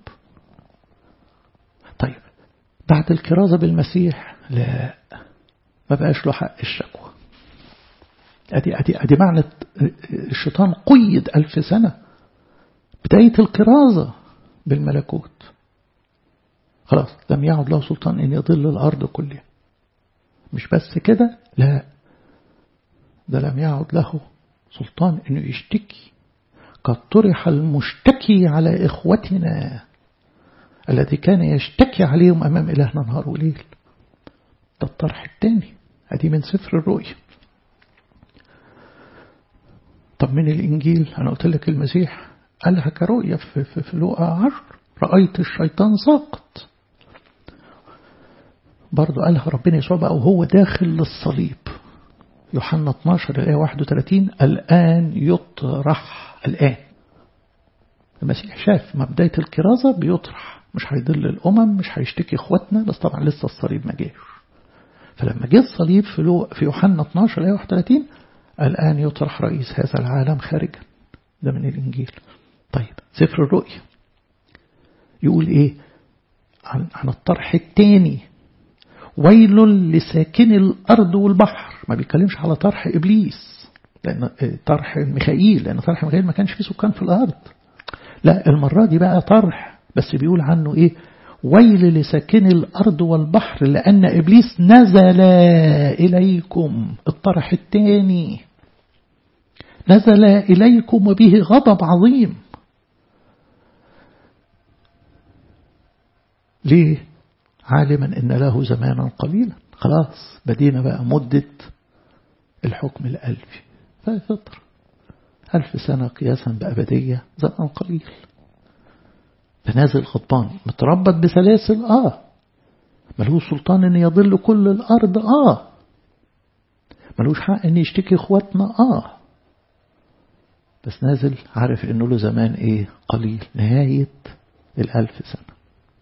Speaker 1: طيب بعد الكرازة بالمسيح لا ما بقاش له حق الشكوى أدي, أدي, أدي معنى الشيطان قيد ألف سنة بداية الكرازة بالملكوت خلاص لم يعد له سلطان أن يضل الأرض كلها مش بس كده لا ده لم يعد له سلطان أنه يشتكي قد طرح المشتكي على إخوتنا الذي كان يشتكي عليهم أمام إلهنا نهار وليل ده الطرح الثاني هذه من سفر الرؤيا طب من الإنجيل أنا قلت لك المسيح قالها كرؤية في, في, في لوقا عشر رأيت الشيطان ساقط برضو قالها ربنا يسوع بقى وهو داخل للصليب يوحنا 12 الآية 31 الآن يطرح الآن المسيح شاف ما بداية الكرازة بيطرح مش هيضل الأمم مش هيشتكي إخواتنا بس طبعا لسه الصليب ما جاش فلما جه الصليب في, لو في يوحنا 12 الآية 31 الآن يطرح رئيس هذا العالم خارجا ده من الإنجيل طيب سفر الرؤيا يقول إيه عن, عن الطرح الثاني ويل لساكن الأرض والبحر ما بيتكلمش على طرح إبليس لأن طرح ميخائيل لأن طرح ميخائيل ما كانش فيه سكان في الأرض لا المرة دي بقى طرح بس بيقول عنه إيه ويل لساكن الأرض والبحر لأن إبليس نزل إليكم الطرح الثاني نزل إليكم وبه غضب عظيم ليه عالما إن له زمانا قليلا خلاص بدينا بقى مدة الحكم الألفي فهي فطرة ألف سنة قياسا بأبدية زمن قليل فنازل غضبان متربط بسلاسل آه ملوش سلطان أن يضل كل الأرض آه ملوش حق أن يشتكي إخواتنا آه بس نازل عارف أنه له زمان إيه قليل نهاية الألف سنة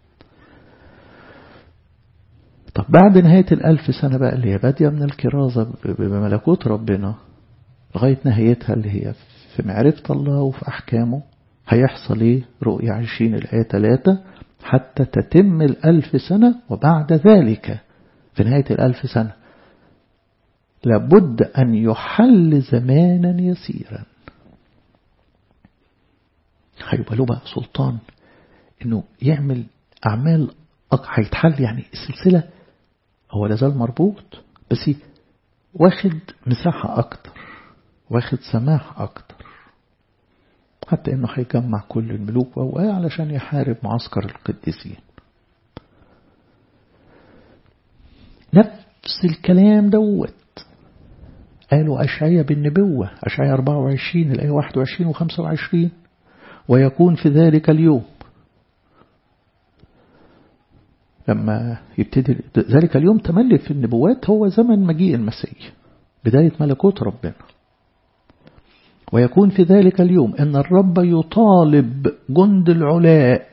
Speaker 1: طب بعد نهاية الألف سنة بقى اللي هي بادية من الكرازة بملكوت ربنا لغاية نهايتها اللي هي في معرفة الله وفي أحكامه هيحصل إيه رؤية عشرين الآية 3 حتى تتم الألف سنة وبعد ذلك في نهاية الألف سنة لابد أن يحل زمانا يسيرا هيبقى له بقى سلطان انه يعمل اعمال هيتحل يعني السلسلة هو لازال مربوط بس واخد مساحة اكتر واخد سماح اكتر حتى انه هيجمع كل الملوك وهو علشان يحارب معسكر القديسين نفس الكلام دوت قالوا أشعية بالنبوة أشعية 24 الآية 21 و 25 ويكون في ذلك اليوم لما يبتدي ذلك اليوم تملي في النبوات هو زمن مجيء المسيح بداية ملكوت ربنا ويكون في ذلك اليوم أن الرب يطالب جند العلاء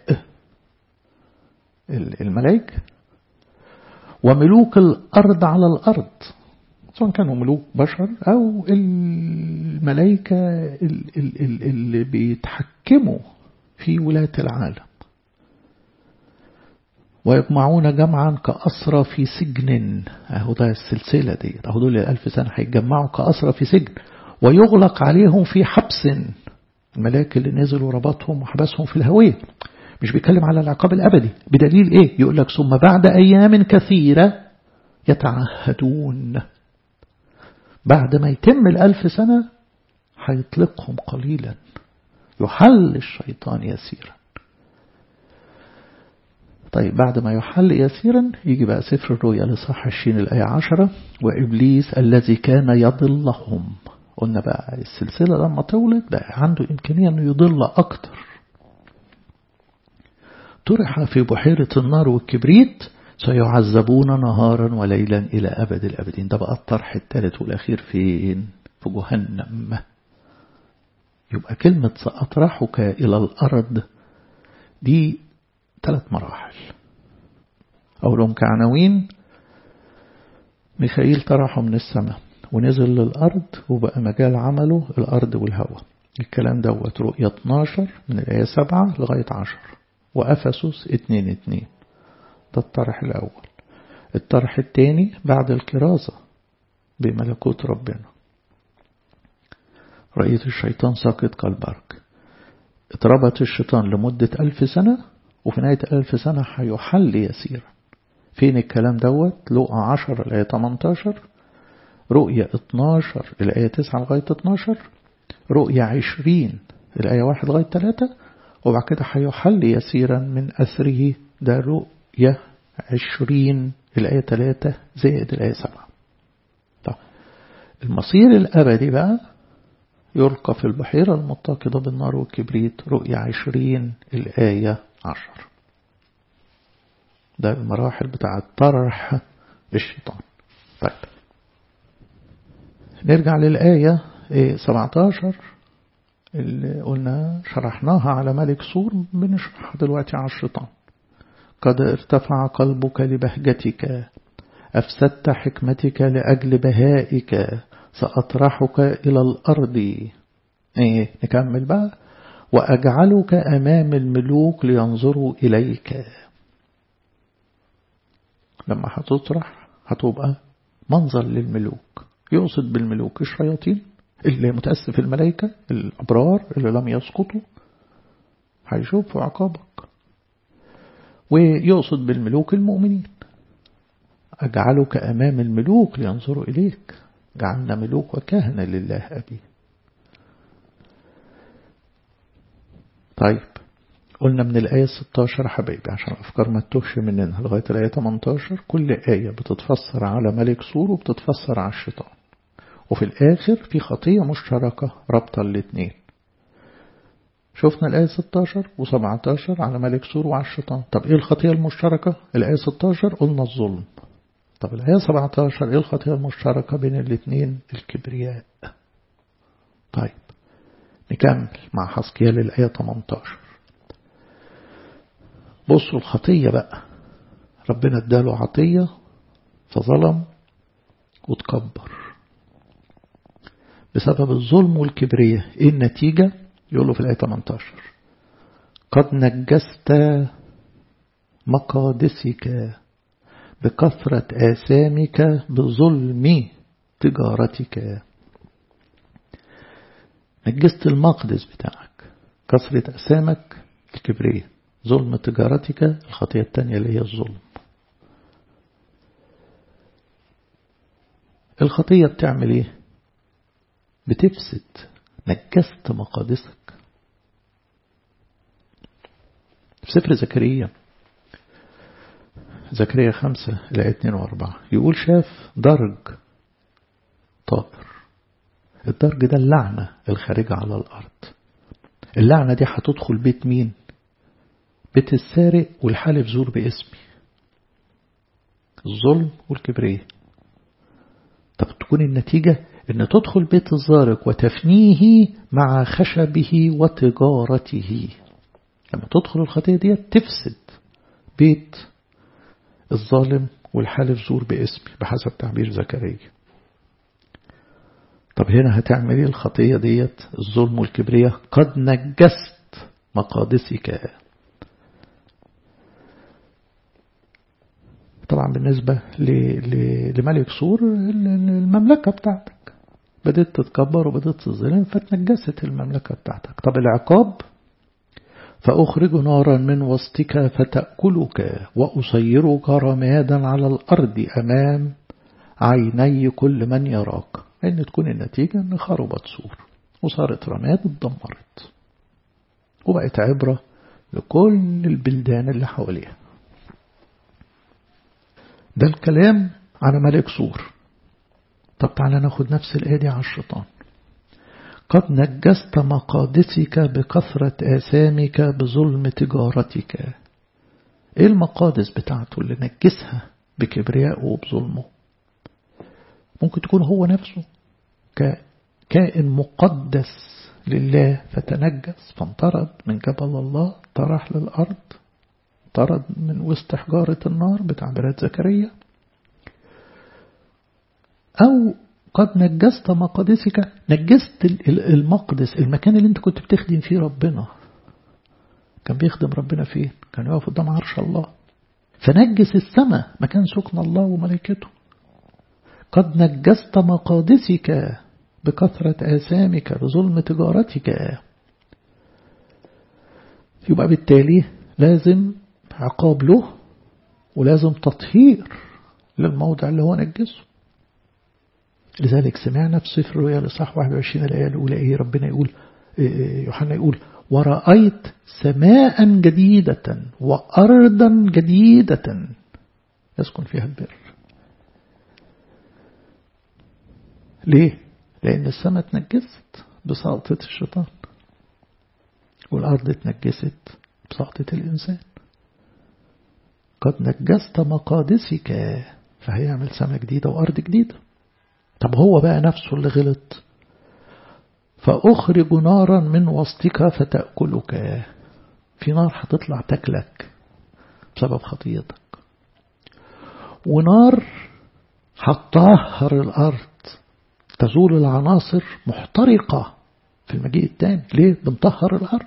Speaker 1: الملائكة وملوك الأرض على الأرض سواء كانوا ملوك بشر أو الملائكة اللي بيتحكموا في ولاية العالم ويجمعون جمعا كأسرى في سجن أهو ده السلسلة دي أهو دول الألف سنة هيتجمعوا كأسرى في سجن ويغلق عليهم في حبس الملاك اللي نزلوا ربطهم وحبسهم في الهوية مش بيتكلم على العقاب الأبدي بدليل إيه يقول لك ثم بعد أيام كثيرة يتعهدون بعد ما يتم الألف سنة هيطلقهم قليلا يحل الشيطان يسيرا طيب بعد ما يحل يسيرا يجي بقى سفر الرؤيا لصح الشين الآية عشرة وإبليس الذي كان يضلهم قلنا بقى السلسلة لما طولت بقى عنده إمكانية أنه يضل أكتر طرح في بحيرة النار والكبريت سيعذبون نهارا وليلا إلى أبد الأبدين ده بقى الطرح الثالث والأخير فين في جهنم يبقى كلمة سأطرحك إلى الأرض دي ثلاث مراحل أولهم كعناوين ميخائيل طرحه من السماء ونزل للأرض وبقى مجال عمله الأرض والهواء الكلام دوت رؤية 12 من الآية 7 لغاية 10 وأفسس 2 2 ده الطرح الأول الطرح الثاني بعد الكرازة بملكوت ربنا رأيت الشيطان ساقط كالبرق اتربط الشيطان لمدة ألف سنة وفي نهاية ألف سنة هيحل يسيرا فين الكلام دوت لقى 10 الآية 18 رؤية 12 الآية 9 لغاية 12 رؤية 20 الآية 1 لغاية 3 وبعد كده هيحل يسيرا من أثره ده رؤية 20 الآية 3 زائد الآية 7 طب المصير الأبدي بقى يلقى في البحيرة المتقدة بالنار والكبريت رؤية 20 الآية 10 ده المراحل بتاعة طرح الشيطان طيب نرجع للآية 17 اللي قلنا شرحناها على ملك سور بنشرحها دلوقتي على الشيطان قد ارتفع قلبك لبهجتك أفسدت حكمتك لأجل بهائك سأطرحك إلى الأرض إيه نكمل بقى وأجعلك أمام الملوك لينظروا إليك لما هتطرح هتبقى منظر للملوك يقصد بالملوك الشياطين اللي متأسف الملائكة الأبرار اللي لم يسقطوا هيشوفوا عقابك ويقصد بالملوك المؤمنين أجعلك أمام الملوك لينظروا إليك جعلنا ملوك وكهنة لله أبي طيب قلنا من الآية 16 حبايبي عشان الأفكار ما تتوهش مننا لغاية الآية 18 كل آية بتتفسر على ملك سور وبتتفسر على الشيطان وفي الآخر في خطية مشتركة رابطة الاثنين شفنا الآية 16 و17 على ملك سور وعلى الشيطان طب إيه الخطية المشتركة الآية 16 قلنا الظلم طب الآية 17 إيه الخطية المشتركة بين الاثنين الكبرياء طيب نكمل مع حسكيال الآية 18 بصوا الخطية بقى ربنا اداله عطية فظلم وتكبر بسبب الظلم والكبرية ايه النتيجة يقول له في الآية 18 قد نجست مقادسك بكثرة آثامك بظلم تجارتك نجست المقدس بتاعك كثرة أسامك الكبرية ظلم تجارتك الخطية الثانية اللي هي الظلم الخطية بتعمل ايه بتفسد نجست مقادسك في سفر زكريا زكريا خمسة الآية اتنين واربعة يقول شاف درج طابر الدرج ده اللعنة الخارجة على الأرض اللعنة دي هتدخل بيت مين بيت السارق والحالف زور باسمي الظلم والكبرية طب تكون النتيجة ان تدخل بيت الزارق وتفنيه مع خشبه وتجارته لما تدخل الخطية دي تفسد بيت الظالم والحالف زور باسمي بحسب تعبير زكريا طب هنا هتعمل ايه الخطية ديت الظلم والكبرية قد نجست مقادسك طبعا بالنسبة لملك سور المملكة بتاعتك بدأت تتكبر وبدأت تظلم فتنجست المملكة بتاعتك طب العقاب فأخرج نارا من وسطك فتأكلك وأصيرك رمادا على الأرض أمام عيني كل من يراك لأن تكون النتيجة أن خربت سور وصارت رماد اتدمرت وبقت عبرة لكل البلدان اللي حواليها ده الكلام على ملك سور طب تعالى ناخد نفس الآية دي على الشيطان قد نجست مقادسك بكثرة آثامك بظلم تجارتك ايه المقادس بتاعته اللي نجسها بكبرياءه وبظلمه ممكن تكون هو نفسه كائن مقدس لله فتنجس فانطرد من جبل الله طرح للأرض طرد من وسط حجارة النار بتعبيرات زكريا أو قد نجست مقادسك نجست المقدس المكان اللي انت كنت بتخدم فيه ربنا كان بيخدم ربنا فين كان يقف قدام عرش الله فنجس السماء مكان سكن الله وملائكته قد نجست مقادسك بكثرة آثامك بظلم تجارتك يبقى بالتالي لازم عقاب له ولازم تطهير للموضع اللي هو نجسه لذلك سمعنا في سفر الرؤيا لصح 21 الآية الأولى إيه ربنا يقول يوحنا يقول ورأيت سماء جديدة وأرضا جديدة يسكن فيها البر ليه؟ لأن السماء اتنجست بساطة الشيطان والأرض اتنجست بساطة الإنسان قد نجست مقادسك فهيعمل سماء جديدة وأرض جديدة طب هو بقى نفسه اللي غلط فأخرج نارا من وسطك فتأكلك في نار هتطلع تاكلك بسبب خطيتك ونار هتطهر الأرض تزول العناصر محترقة في المجيء الثاني ليه بنطهر الأرض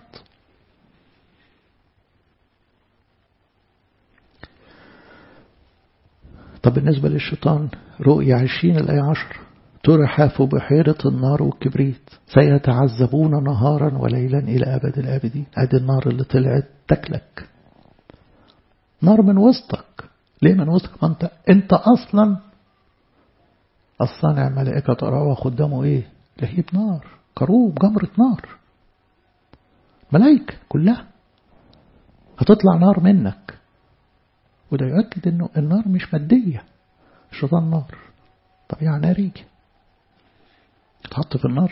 Speaker 1: طب بالنسبة للشيطان رؤية عشرين الآية عشر ترحف بحيرة النار والكبريت سيتعذبون نهارا وليلا إلى أبد الآبدين هذه النار اللي طلعت تكلك نار من وسطك ليه من وسطك ما انت, انت أصلا الصانع ملائكة ترى خدامه ايه لهيب نار كروب جمرة نار ملائكة كلها هتطلع نار منك وده يؤكد انه النار مش مادية الشيطان نار طبيعة نارية تحط في النار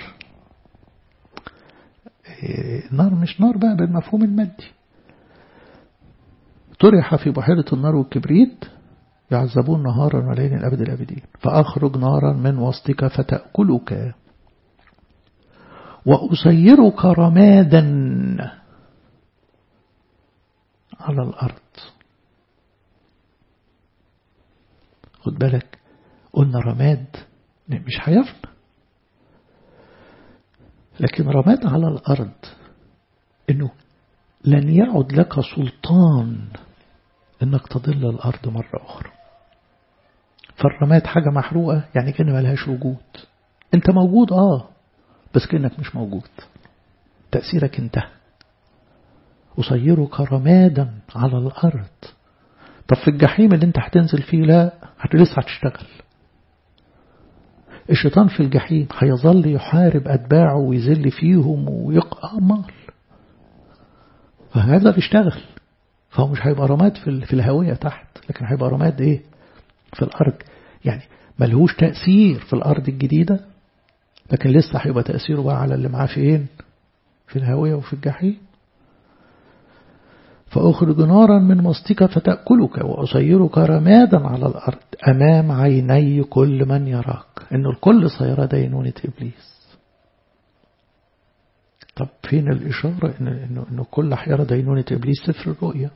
Speaker 1: النار مش نار بقى بالمفهوم المادي طرح في بحيرة النار والكبريت يعذبون نهارا وليلا الأبد الأبدين فأخرج نارا من وسطك فتأكلك وأسيرك رمادا على الأرض خد بالك قلنا رماد مش هيفنى لكن رماد على الأرض إنه لن يعد لك سلطان إنك تضل الأرض مرة أخرى فالرماد حاجة محروقة يعني كأن ملهاش وجود أنت موجود آه بس كأنك مش موجود تأثيرك انتهى أصيرك رمادا على الأرض طب في الجحيم اللي انت هتنزل فيه لا لسه هتشتغل الشيطان في الجحيم هيظل يحارب أتباعه ويذل فيهم ويقع مال فهذا بيشتغل فهو مش هيبقى رماد في الهوية تحت لكن هيبقى رماد ايه في الأرض يعني ملهوش تأثير في الأرض الجديدة لكن لسه هيبقى تأثيره بقى على اللي معاه فين في الهوية وفي الجحيم فأخرج نارا من وسطك فتأكلك وأصيرك رمادا على الأرض أمام عيني كل من يراك إنه الكل صير دينونة إبليس طب فين الإشارة إنه, إنه, إنه كل حيرة دينونة إبليس سفر الرؤيا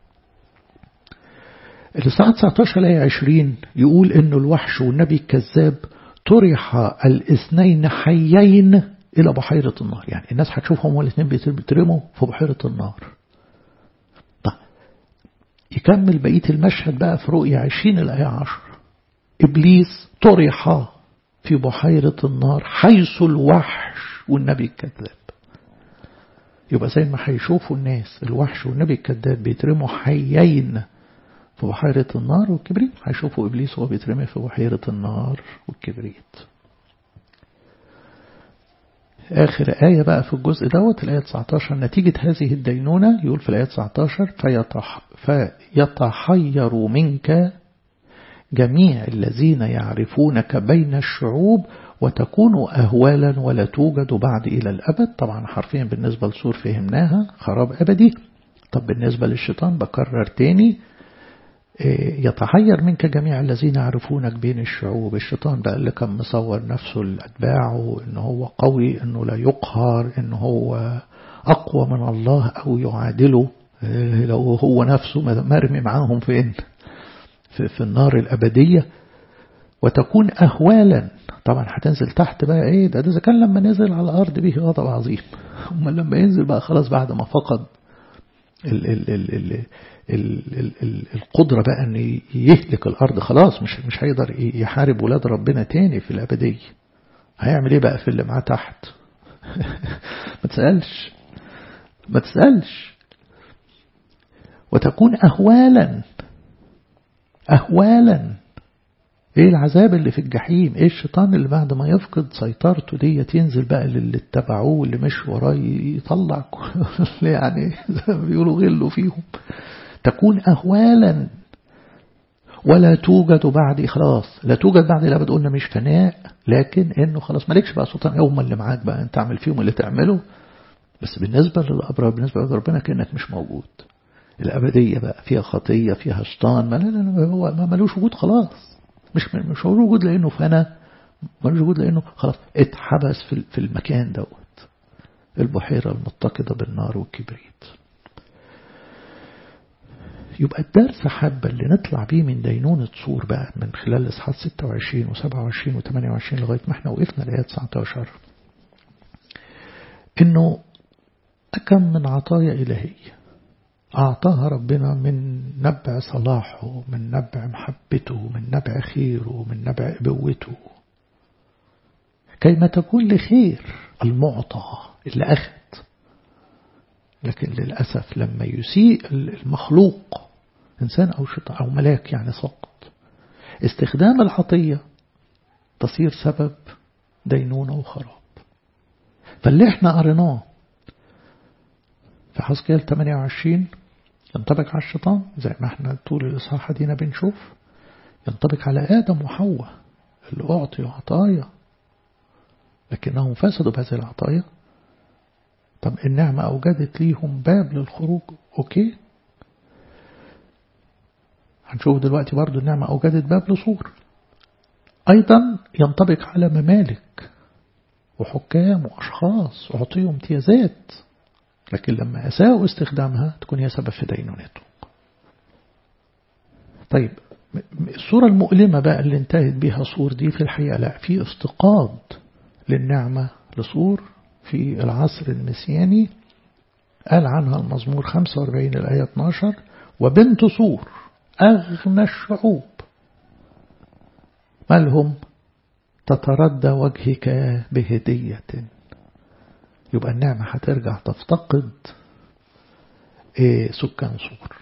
Speaker 1: الساعة 19 آية 20 يقول إنه الوحش والنبي الكذاب طرح الاثنين حيين إلى بحيرة النار يعني الناس هتشوفهم والاثنين بيترموا في بحيرة النار طيب يكمل بقية المشهد بقى في رؤية 20 الآية 10 إبليس طرح في بحيرة النار حيث الوحش والنبي الكذاب يبقى زي ما هيشوفوا الناس الوحش والنبي الكذاب بيترموا حيين في بحيرة النار والكبريت هيشوفوا إبليس وهو بيترمي في بحيرة النار والكبريت آخر آية بقى في الجزء دوت الآية 19 نتيجة هذه الدينونة يقول في الآية 19 فيتح فيتحير منك جميع الذين يعرفونك بين الشعوب وتكون أهوالا ولا توجد بعد إلى الأبد طبعا حرفيا بالنسبة لسور فهمناها خراب أبدي طب بالنسبة للشيطان بكرر تاني يتحير منك جميع الذين يعرفونك بين الشعوب الشيطان بقى اللي كان مصور نفسه لأتباعه إنه هو قوي إنه لا يقهر إنه هو أقوى من الله أو يعادله لو هو نفسه مرمي معاهم فين في, في النار الأبدية وتكون أهوالا طبعا هتنزل تحت بقى ايه ده ده كان لما نزل على الأرض به غضب عظيم أما لما ينزل بقى خلاص بعد ما فقد ال ال ال ال ال ال ال القدرة بقى أن يهلك الأرض خلاص مش مش هيقدر يحارب ولاد ربنا تاني في الأبدية هيعمل إيه بقى في اللي معاه تحت ما تسألش ما تسألش وتكون أهوالا أهوالا ايه العذاب اللي في الجحيم ايه الشيطان اللي بعد ما يفقد سيطرته ديت ينزل بقى للي اتبعوه واللي مش وراه يطلع يعني زي ما بيقولوا غلوا فيهم تكون أهوالا ولا توجد بعد خلاص لا توجد بعد الأبد قلنا مش فناء لكن إنه خلاص مالكش بقى سلطان يوم اللي معاك بقى أنت تعمل فيهم اللي تعمله بس بالنسبة للأبرار بالنسبة لربنا كأنك مش موجود الأبدية بقى فيها خطية فيها شيطان ما لا لا هو ما ملوش وجود خلاص مش مش هو وجود لأنه فنا ملوش وجود لأنه خلاص اتحبس في في المكان دوت البحيرة المتقدة بالنار والكبريت يبقى الدرس حبة اللي نطلع بيه من دينونة صور بقى من خلال إصحاح 26 و27 و28 لغاية ما احنا وقفنا الآية 19 إنه أكم من عطايا إلهية أعطاها ربنا من نبع صلاحه من نبع محبته من نبع خيره من نبع أبوته كيما تكون لخير المعطى اللي أخذ لكن للأسف لما يسيء المخلوق إنسان أو شيطان أو ملاك يعني سقط استخدام العطية تصير سبب دينونة وخراب فاللي احنا قريناه في حسكيال 28 ينطبق على الشيطان زي ما احنا طول الإصحاح دينا بنشوف ينطبق على آدم وحواء اللي أعطي عطايا لكنهم فسدوا بهذه العطايا طب النعمة أوجدت ليهم باب للخروج أوكي هنشوف دلوقتي برضو النعمة أوجدت باب لصور أيضا ينطبق على ممالك وحكام وأشخاص أعطيهم امتيازات لكن لما أساءوا استخدامها تكون هي سبب في دينونته طيب الصورة المؤلمة بقى اللي انتهت بها صور دي في الحقيقة لا في افتقاد للنعمة لصور في العصر المسياني قال عنها المزمور 45 الآية 12 وبنت صور أغنى الشعوب مالهم تتردى وجهك بهدية يبقى النعمة هترجع تفتقد إيه سكان صور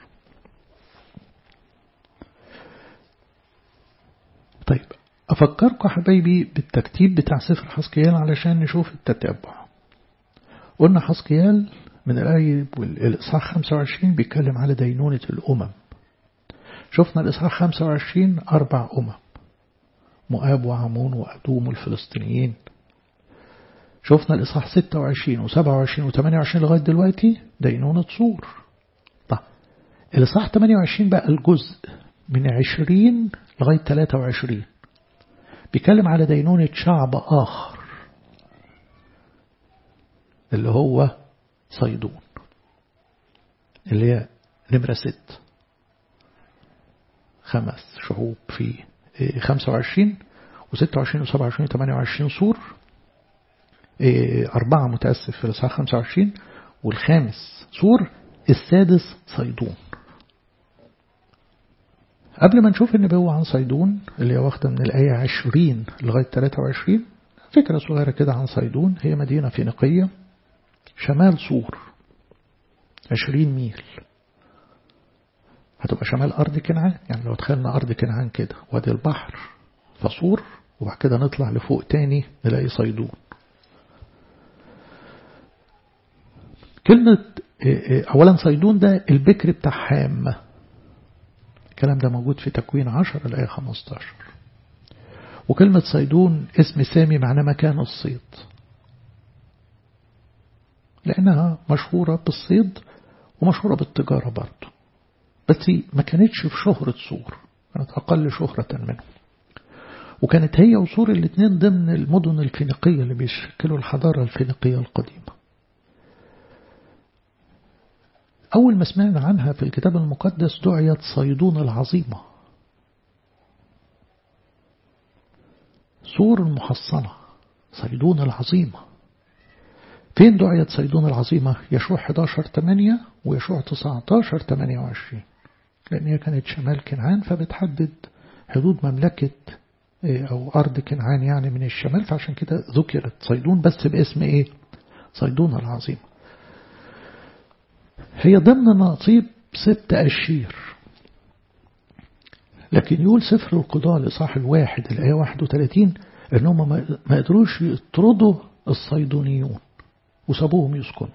Speaker 1: طيب أفكركم حبايبي بالترتيب بتاع سفر حسكيال علشان نشوف التتابع قلنا حسكيال من الآية الإصحاح 25 بيتكلم على دينونة الأمم شفنا الإصحاح 25 أربع أمم مؤاب وعمون وأدوم والفلسطينيين شفنا الإصحاح 26 و27 و28 لغاية دلوقتي دينونة صور طيب الإصحاح 28 بقى الجزء من 20 لغاية 23 بيتكلم على دينونة شعب آخر اللي هو صيدون اللي هي نمرة ست خمس شعوب في 25 و26 و27 و28 صور أربعة متأسف في الإصحاح 25 والخامس صور السادس صيدون قبل ما نشوف النبوة عن صيدون اللي هي واخدة من الآية 20 لغاية 23 فكرة صغيرة كده عن صيدون هي مدينة فينيقية شمال صور 20 ميل هتبقى شمال أرض كنعان يعني لو دخلنا أرض كنعان كده وادي البحر فصور وبعد كده نطلع لفوق تاني نلاقي صيدون كلمة أولا صيدون ده البكر بتاع حام الكلام ده موجود في تكوين عشر الآية 15 وكلمة صيدون اسم سامي معناه مكان الصيد لأنها مشهورة بالصيد ومشهورة بالتجارة برضه بس ما كانتش في شهرة صور كانت أقل شهرة منه وكانت هي وصور الاثنين ضمن المدن الفينيقية اللي بيشكلوا الحضارة الفينيقية القديمة أول ما سمعنا عنها في الكتاب المقدس دعيت صيدون العظيمة سور المحصنة صيدون العظيمة فين دعيت صيدون العظيمة يشوع 11 8 ويشوع 19 28 لأن هي كانت شمال كنعان فبتحدد حدود مملكة أو أرض كنعان يعني من الشمال فعشان كده ذكرت صيدون بس باسم إيه صيدون العظيمة هي ضمن نصيب ست أشير لكن يقول سفر القضاء لصاح الواحد الآية 31 إنهم ما يقدروش يطردوا الصيدونيون وسابوهم يسكنوا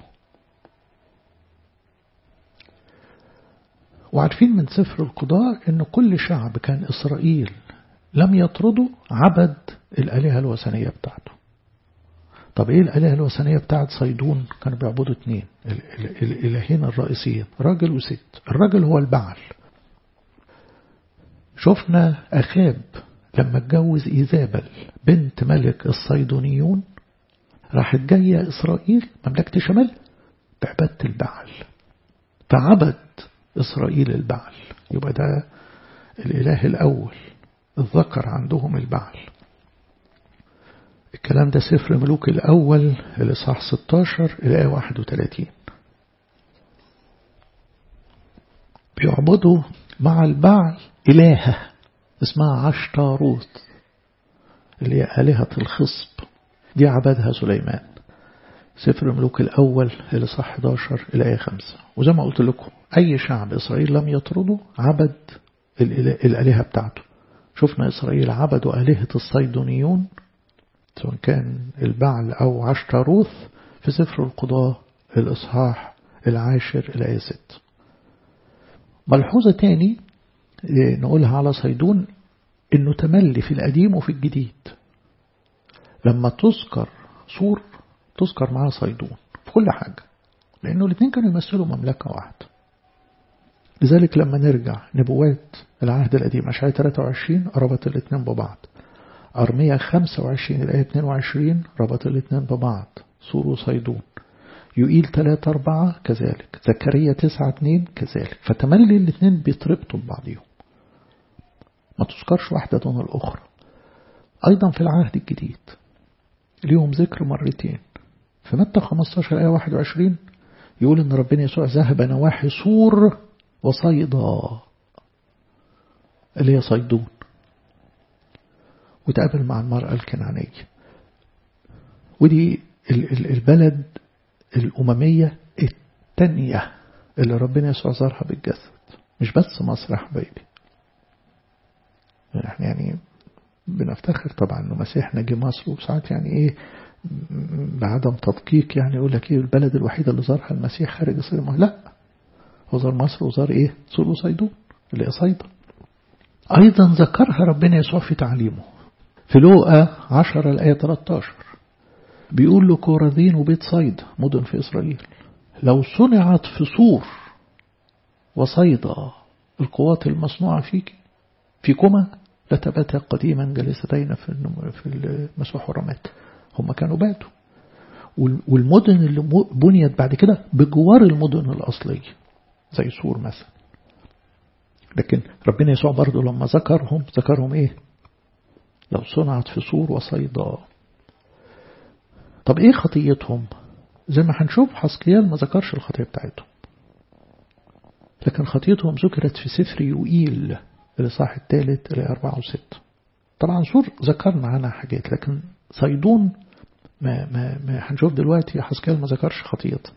Speaker 1: وعارفين من سفر القضاء إن كل شعب كان إسرائيل لم يطردوا عبد الآلهة الوثنية بتاعته طب ايه الآلهة الوثنية بتاعت صيدون كانوا بيعبدوا اثنين الإلهين الرئيسيين راجل وست الراجل هو البعل شفنا أخاب لما اتجوز إيزابل بنت ملك الصيدونيون راحت جاية إسرائيل مملكة شمال بعبادة البعل فعبد إسرائيل البعل يبقى ده الإله الأول الذكر عندهم البعل الكلام ده سفر ملوك الأول الإصحاح 16 الآية 31 بيعبدوا مع البعل إلهة اسمها عشتاروت اللي هي آلهة الخصب دي عبدها سليمان سفر ملوك الأول الإصحاح 11 الآية 5 وزي ما قلت لكم أي شعب إسرائيل لم يطرده عبد الآلهة بتاعته شفنا إسرائيل عبدوا آلهة الصيدونيون سواء كان البعل أو عشتروث في سفر القضاء الإصحاح العاشر الآية 6 ملحوظة تاني نقولها على صيدون إنه تملي في القديم وفي الجديد لما تذكر صور تذكر معاه صيدون في كل حاجة لأنه الاثنين كانوا يمثلوا مملكة واحدة لذلك لما نرجع نبوات العهد القديم أشعية 23 ربط الاثنين ببعض أرمية 25 الآية 22 ربط الاثنين ببعض صور وصيدون يقيل 3 4 كذلك زكريا 9 2 كذلك فتملي الاثنين بيتربطوا ببعضهم ما تذكرش واحدة دون الأخرى أيضا في العهد الجديد ليهم ذكر مرتين في متى 15 آية 21 يقول إن ربنا يسوع ذهب نواحي سور وصيدا اللي هي صيدون وتقابل مع المرأة الكنعانية ودي البلد الأممية التانية اللي ربنا يسوع زارها بالجسد مش بس مصر يا حبايبي احنا يعني بنفتخر طبعا انه مسيحنا جه مصر وساعات يعني ايه بعدم تدقيق يعني يقول لك ايه البلد الوحيدة اللي زارها المسيح خارج إسرائيل لا هو زار مصر وزار ايه سور وصيدون اللي هي صيدا أيضا ذكرها ربنا يسوع في تعليمه في لوقا 10 الآية 13 بيقول له كورذين وبيت صيدا مدن في إسرائيل لو صنعت في صور وصيدا القوات المصنوعة فيك فيكما لتباتا قديما جلستين في في المسوح والرمات هم كانوا باتوا والمدن اللي بنيت بعد كده بجوار المدن الأصلية زي سور مثلا لكن ربنا يسوع برضه لما ذكرهم ذكرهم ايه لو صنعت في سور وصيدا طب ايه خطيتهم زي ما هنشوف حسقيال ما ذكرش الخطية بتاعتهم لكن خطيتهم ذكرت في سفر يوئيل الإصحاح الثالث إلى أربعة وستة طبعا سور ذكرنا عنها حاجات لكن صيدون ما, ما, ما هنشوف دلوقتي حسكال ما ذكرش خطيتها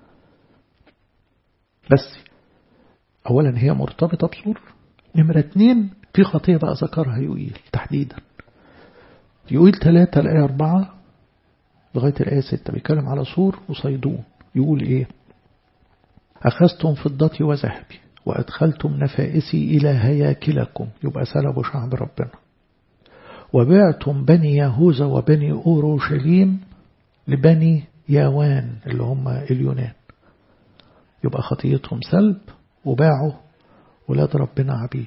Speaker 1: بس أولا هي مرتبطة بسور نمرة اتنين في خطية بقى ذكرها يوئيل تحديدا يوئيل ثلاثة الآية أربعة لغاية الآية ستة بيتكلم على سور وصيدون يقول إيه أخذتم فضتي وذهبي وأدخلتم نفائسي إلى هياكلكم يبقى سلبوا شعب ربنا وبعتم بني يهوذا وبني أوروشليم لبني ياوان اللي هم اليونان يبقى خطيتهم سلب وباعوا ولاد ربنا عبيد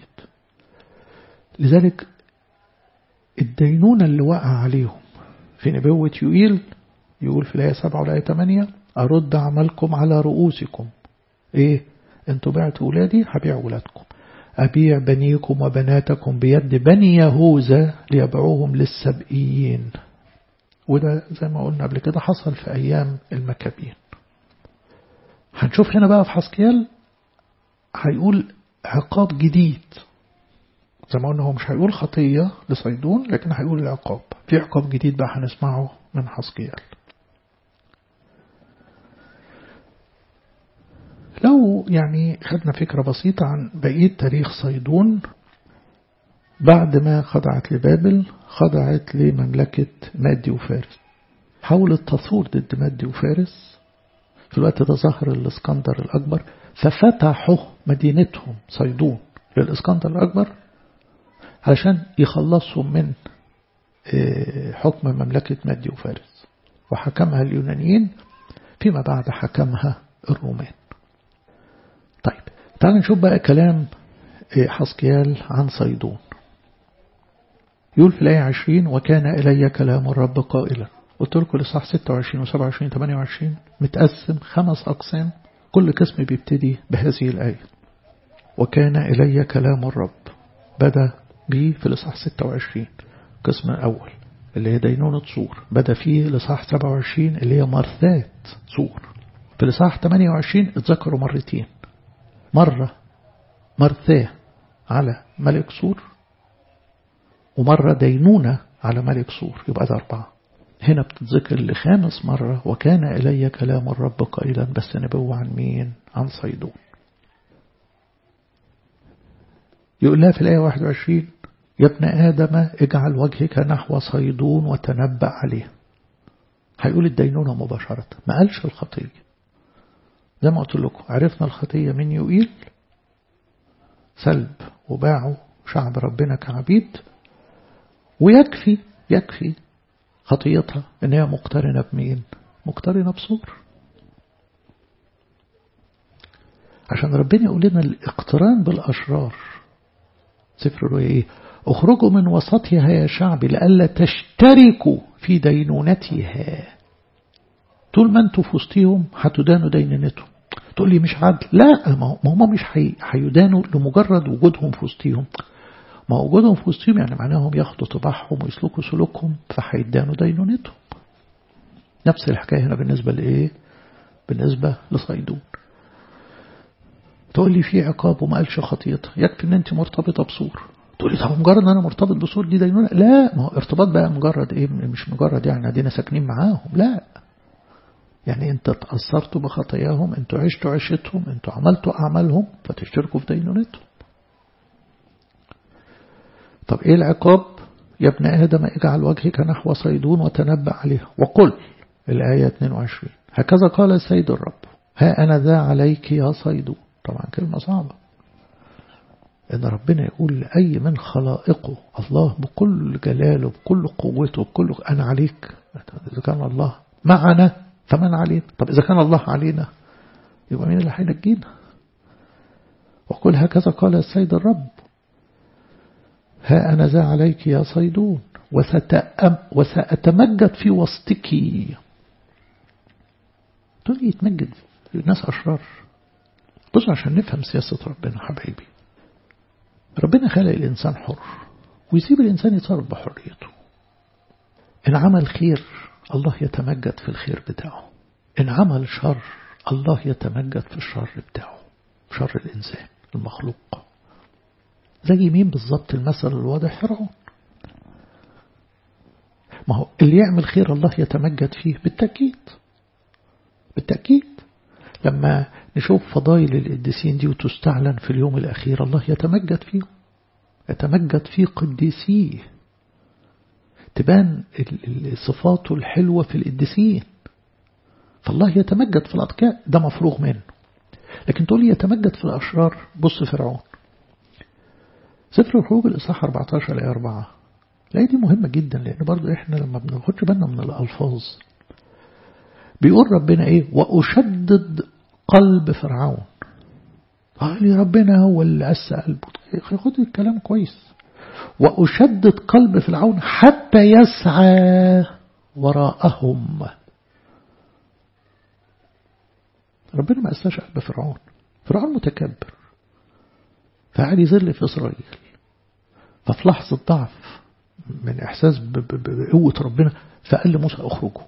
Speaker 1: لذلك الدينونة اللي وقع عليهم في نبوة يوئيل يقول في الآية 7 والآية 8 أرد عملكم على رؤوسكم إيه انتوا بعتوا ولادي هبيع ولادكم أبيع بنيكم وبناتكم بيد بني يهوذا ليبيعوهم للسبئيين وده زي ما قلنا قبل كده حصل في أيام المكابين هنشوف هنا بقى في حسكيال هيقول عقاب جديد زي ما قلنا هو مش هيقول خطية لصيدون لكن هيقول العقاب في عقاب جديد بقى هنسمعه من حسكيال لو يعني خدنا فكرة بسيطة عن بقية تاريخ صيدون بعد ما خضعت لبابل خضعت لمملكة مادي وفارس حاولت تثور ضد مادي وفارس في الوقت ده ظهر الاسكندر الأكبر ففتحوا مدينتهم صيدون للإسكندر الأكبر علشان يخلصهم من حكم مملكة مادي وفارس وحكمها اليونانيين فيما بعد حكمها الرومان طيب تعال نشوف بقى كلام حسكيال عن صيدون يقول في الآية 20 وكان إلي كلام الرب قائلا قلت لكم لصح 26 و 27 28 متقسم خمس أقسام كل قسم بيبتدي بهذه الآية وكان إلي كلام الرب بدأ بي في الإصحاح 26 القسم الأول اللي هي دينونة صور بدأ فيه الإصحاح 27 اللي هي مرثات صور في الإصحاح 28 اتذكروا مرتين مرة مرثاه على ملك صور ومرة دينونة على ملك صور يبقى ده أربعة هنا بتتذكر لخامس مرة وكان إلي كلام الرب قائلا بس نبوة عن مين عن صيدون يقول لها في الآية 21 يا ابن آدم اجعل وجهك نحو صيدون وتنبأ عليه هيقول الدينونة مباشرة ما قالش الخطية زي ما قلت لكم عرفنا الخطية من يوئيل سلب وباعوا شعب ربنا كعبيد ويكفي يكفي خطيتها ان هي مقترنة بمين مقترنة بصور عشان ربنا يقول لنا الاقتران بالأشرار سفر الرؤيا ايه اخرجوا من وسطها يا شعبي لئلا تشتركوا في دينونتها طول ما انتوا في وسطهم هتدانوا دينونتهم تقول لي مش عدل لا ما هم مش هيدانوا لمجرد وجودهم في وسطهم ما وجودهم في وسطهم يعني معناهم ياخدوا طباعهم ويسلكوا سلوكهم فهيدانوا دينونتهم نفس الحكاية هنا بالنسبة لإيه بالنسبة لصيدون تقول لي في عقاب وما قالش خطيتها يكفي ان انت مرتبطة بصور تقول لي طب مجرد ان انا مرتبط بصور دي دينونة لا ما هو ارتباط بقى مجرد ايه مش مجرد يعني ادينا ساكنين معاهم لا يعني انت تأثرتوا بخطاياهم انتوا عشتوا عشتهم انتوا عملتوا اعمالهم فتشتركوا في دينونتهم طب ايه العقاب يا ابن آدم اجعل وجهك نحو صيدون وتنبأ عليها وقل الآية 22 هكذا قال السيد الرب ها أنا ذا عليك يا صيدون طبعا كلمة صعبة إن ربنا يقول لأي من خلائقه الله بكل جلاله بكل قوته بكل أنا عليك إذا كان الله معنا فمن علينا طب إذا كان الله علينا يبقى مين اللي هينجينا وقل هكذا قال السيد الرب ها أنا ذا عليك يا صيدون وستأم وسأتمجد في وسطك تقول لي يتمجد الناس أشرار بص عشان نفهم سياسة ربنا حبايبي ربنا خلق الإنسان حر ويسيب الإنسان يتصرف بحريته إن عمل خير الله يتمجد في الخير بتاعه إن عمل شر الله يتمجد في الشر بتاعه شر الإنسان المخلوق زي مين بالظبط المثل الواضح فرعون ما هو اللي يعمل خير الله يتمجد فيه بالتأكيد بالتأكيد لما نشوف فضائل القديسين دي وتستعلن في اليوم الأخير الله يتمجد فيه يتمجد في قديسيه تبان صفاته الحلوة في القديسين فالله يتمجد في الأتقياء ده مفروغ منه لكن تقول لي يتمجد في الأشرار بص فرعون سفر الخروج الإصحاح 14 الآية 4 الآية دي مهمة جدا لأن برضو إحنا لما بناخدش بالنا من الألفاظ بيقول ربنا إيه وأشدد قلب فرعون قال لي ربنا هو اللي أسى قلبه خد الكلام كويس وأشدد قلب فرعون حتى يسعى وراءهم ربنا ما أساش قلب فرعون فرعون متكبر فقعد يذل في إسرائيل ففي لحظة ضعف من إحساس بقوة ربنا فقال لموسى اخرجوا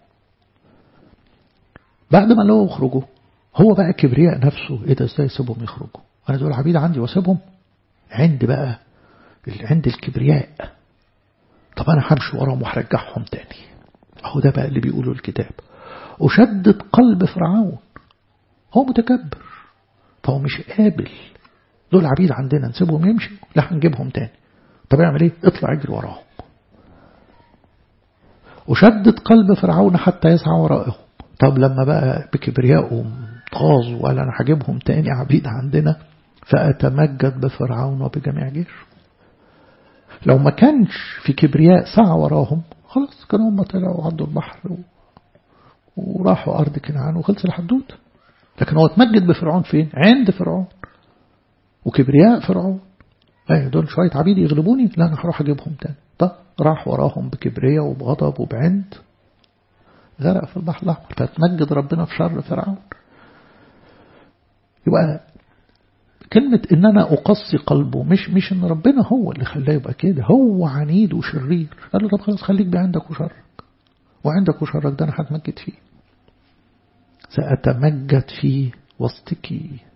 Speaker 1: بعد ما لو اخرجوا هو بقى كبرياء نفسه ايه ده ازاي سيبهم يخرجوا انا دول عبيد عندي واسيبهم عند بقى عند الكبرياء طب انا همشي وراهم وهرجعهم تاني اهو ده بقى اللي بيقوله الكتاب أشدد قلب فرعون هو متكبر فهو مش قابل دول عبيد عندنا نسيبهم يمشي لا هنجيبهم تاني طب اعمل ايه اطلع اجري وراهم وشدد قلب فرعون حتى يسعى ورائهم طب لما بقى بكبريائهم طاز وقال انا هجيبهم تاني عبيد عندنا فأتمجد بفرعون وبجميع جيش لو ما كانش في كبرياء سعى وراهم خلاص كانوا هم طلعوا عدوا البحر و... وراحوا أرض كنعان وخلص الحدوت لكن هو اتمجد بفرعون فين عند فرعون وكبرياء فرعون ايه دول شوية عبيد يغلبوني لا أنا هروح أجيبهم تاني طب راح وراهم بكبرياء وبغضب وبعند غرق في البحر الأحمر فتمجد ربنا في شر فرعون يبقى كلمة إن أنا أقصي قلبه مش مش إن ربنا هو اللي خلاه يبقى كده هو عنيد وشرير قال له طب خلاص خليك بعندك وشرك وعندك وشرك ده أنا هتمجد فيه سأتمجد في وسطك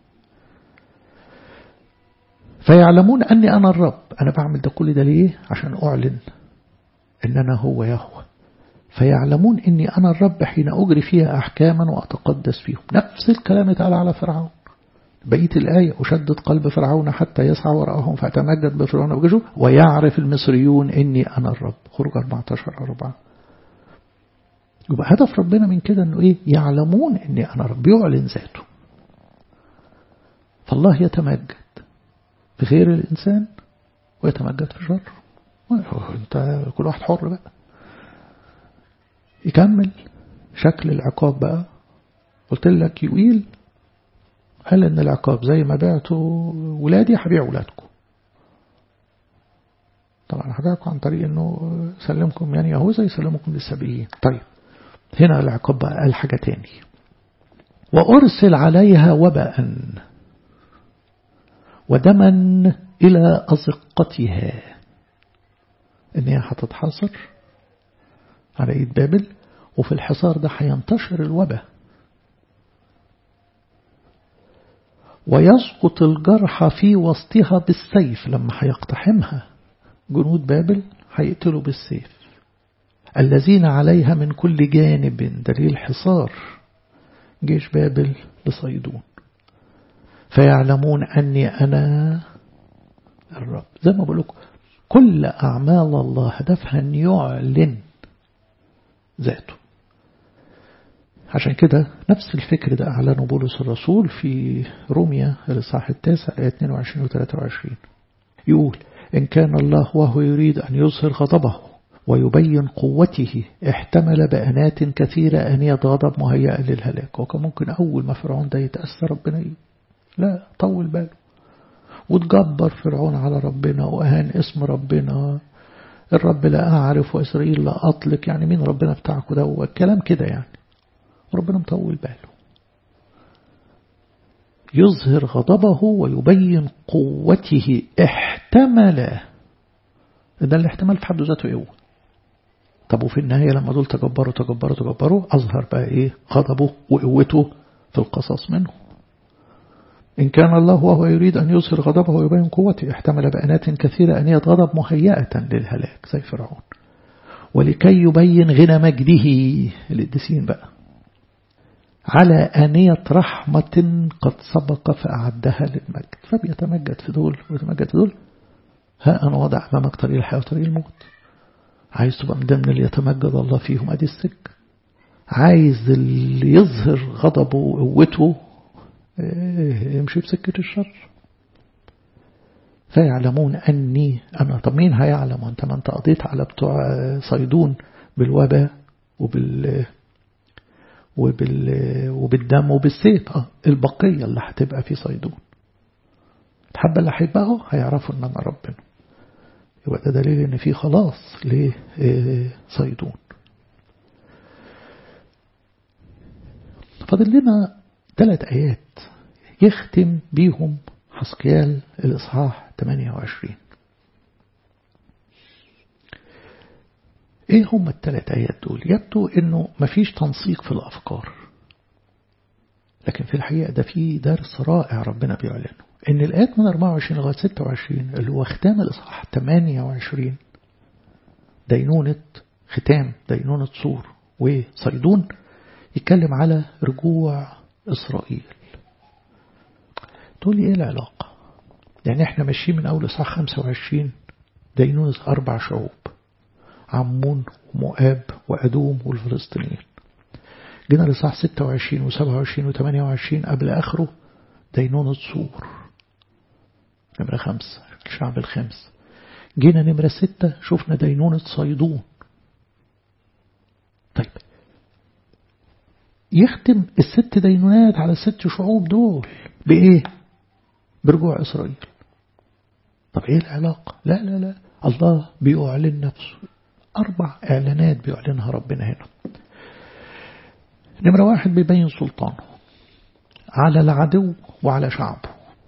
Speaker 1: فيعلمون أني أنا الرب أنا بعمل ده كل ده ليه عشان أعلن إن أنا هو يهوه فيعلمون أني أنا الرب حين أجري فيها أحكاما وأتقدس فيهم نفس الكلام اتقال على فرعون بقية الآية أشدد قلب فرعون حتى يسعى وراءهم فأتمجد بفرعون وجيشه ويعرف المصريون إني أنا الرب خروج 14 4 يبقى هدف ربنا من كده أنه إيه يعلمون إني أنا رب يعلن ذاته فالله يتمجد في خير الإنسان ويتمجد في شر انت كل واحد حر بقى يكمل شكل العقاب بقى قلت لك يقيل قال ان العقاب زي ما بعتوا ولادي هبيع ولادكم طبعا هبيعكم عن طريق انه سلمكم يعني يهوذا يسلمكم للسبيين طيب هنا العقاب بقى قال حاجة تاني وأرسل عليها وباء ودما إلى أزقتها إن هي هتتحاصر على إيد بابل وفي الحصار ده هينتشر الوباء ويسقط الجرح في وسطها بالسيف لما هيقتحمها جنود بابل هيقتلوا بالسيف الذين عليها من كل جانب دليل حصار جيش بابل لصيدون فيعلمون أني أنا الرب زي ما بقول لكم كل أعمال الله هدفها أن يعلن ذاته عشان كده نفس الفكر ده أعلنه بولس الرسول في روميا الإصحاح التاسع آية 22 و 23 يقول إن كان الله وهو يريد أن يظهر غضبه ويبين قوته احتمل بأنات كثيرة أن غضب مهيئة للهلاك وكان ممكن أول ما فرعون ده يتأثر ربنا إيه؟ لا طول باله وتجبر فرعون على ربنا وأهان اسم ربنا الرب لا أعرف وإسرائيل لا أطلق يعني مين ربنا بتاعكم ده والكلام كده يعني وربنا مطول باله يظهر غضبه ويبين قوته احتمل ده الاحتمال في حد ذاته ايه طب وفي النهاية لما دول تجبروا تجبروا تجبروا أظهر بقى إيه غضبه وقوته في القصص منه إن كان الله وهو يريد أن يظهر غضبه ويبين قوته احتمل بأنات كثيرة أن غضب مهيئة للهلاك زي فرعون ولكي يبين غنى مجده القديسين بقى على آنية رحمة قد سبق فأعدها للمجد فبيتمجد في دول ويتمجد في دول ها أنا وضع أمامك طريق الحياة وطريق الموت عايز تبقى من ضمن اللي يتمجد الله فيهم أدي السك عايز اللي يظهر غضبه وقوته يمشي بسكة الشر فيعلمون أني أنا طب مين هيعلم أنت ما أنت قضيت على بتوع صيدون بالوباء وبال وبال وبالدم وبالسيف اه البقية اللي هتبقى في صيدون الحبة اللي هيبقوا هيعرفوا ان انا ربنا يبقى ده دليل ان في خلاص لصيدون فاضل لنا ثلاث آيات يختم بيهم حسقيال الإصحاح 28 ايه هم الثلاث آيات دول يبدو انه مفيش تنسيق في الأفكار لكن في الحقيقة ده في درس رائع ربنا بيعلنه ان الآيات من 24 لغاية 26 اللي هو ختام الإصحاح 28 دينونة ختام دينونة صور وصيدون يتكلم على رجوع إسرائيل تقول لي ايه العلاقة يعني احنا ماشيين من أول إصحاح 25 دينونة أربع شعوب عمون ومؤاب وأدوم والفلسطينيين جينا لصح 26 و27 و28 قبل آخره دينونة صور نمرة خمسة الشعب الخامس جينا نمرة ستة شفنا دينونة صيدون طيب يختم الست دينونات على الست شعوب دول بإيه برجوع إسرائيل طب إيه العلاقة لا لا لا الله بيعلن نفسه أربع إعلانات بيعلنها ربنا هنا نمرة واحد بيبين سلطانه على العدو وعلى شعبه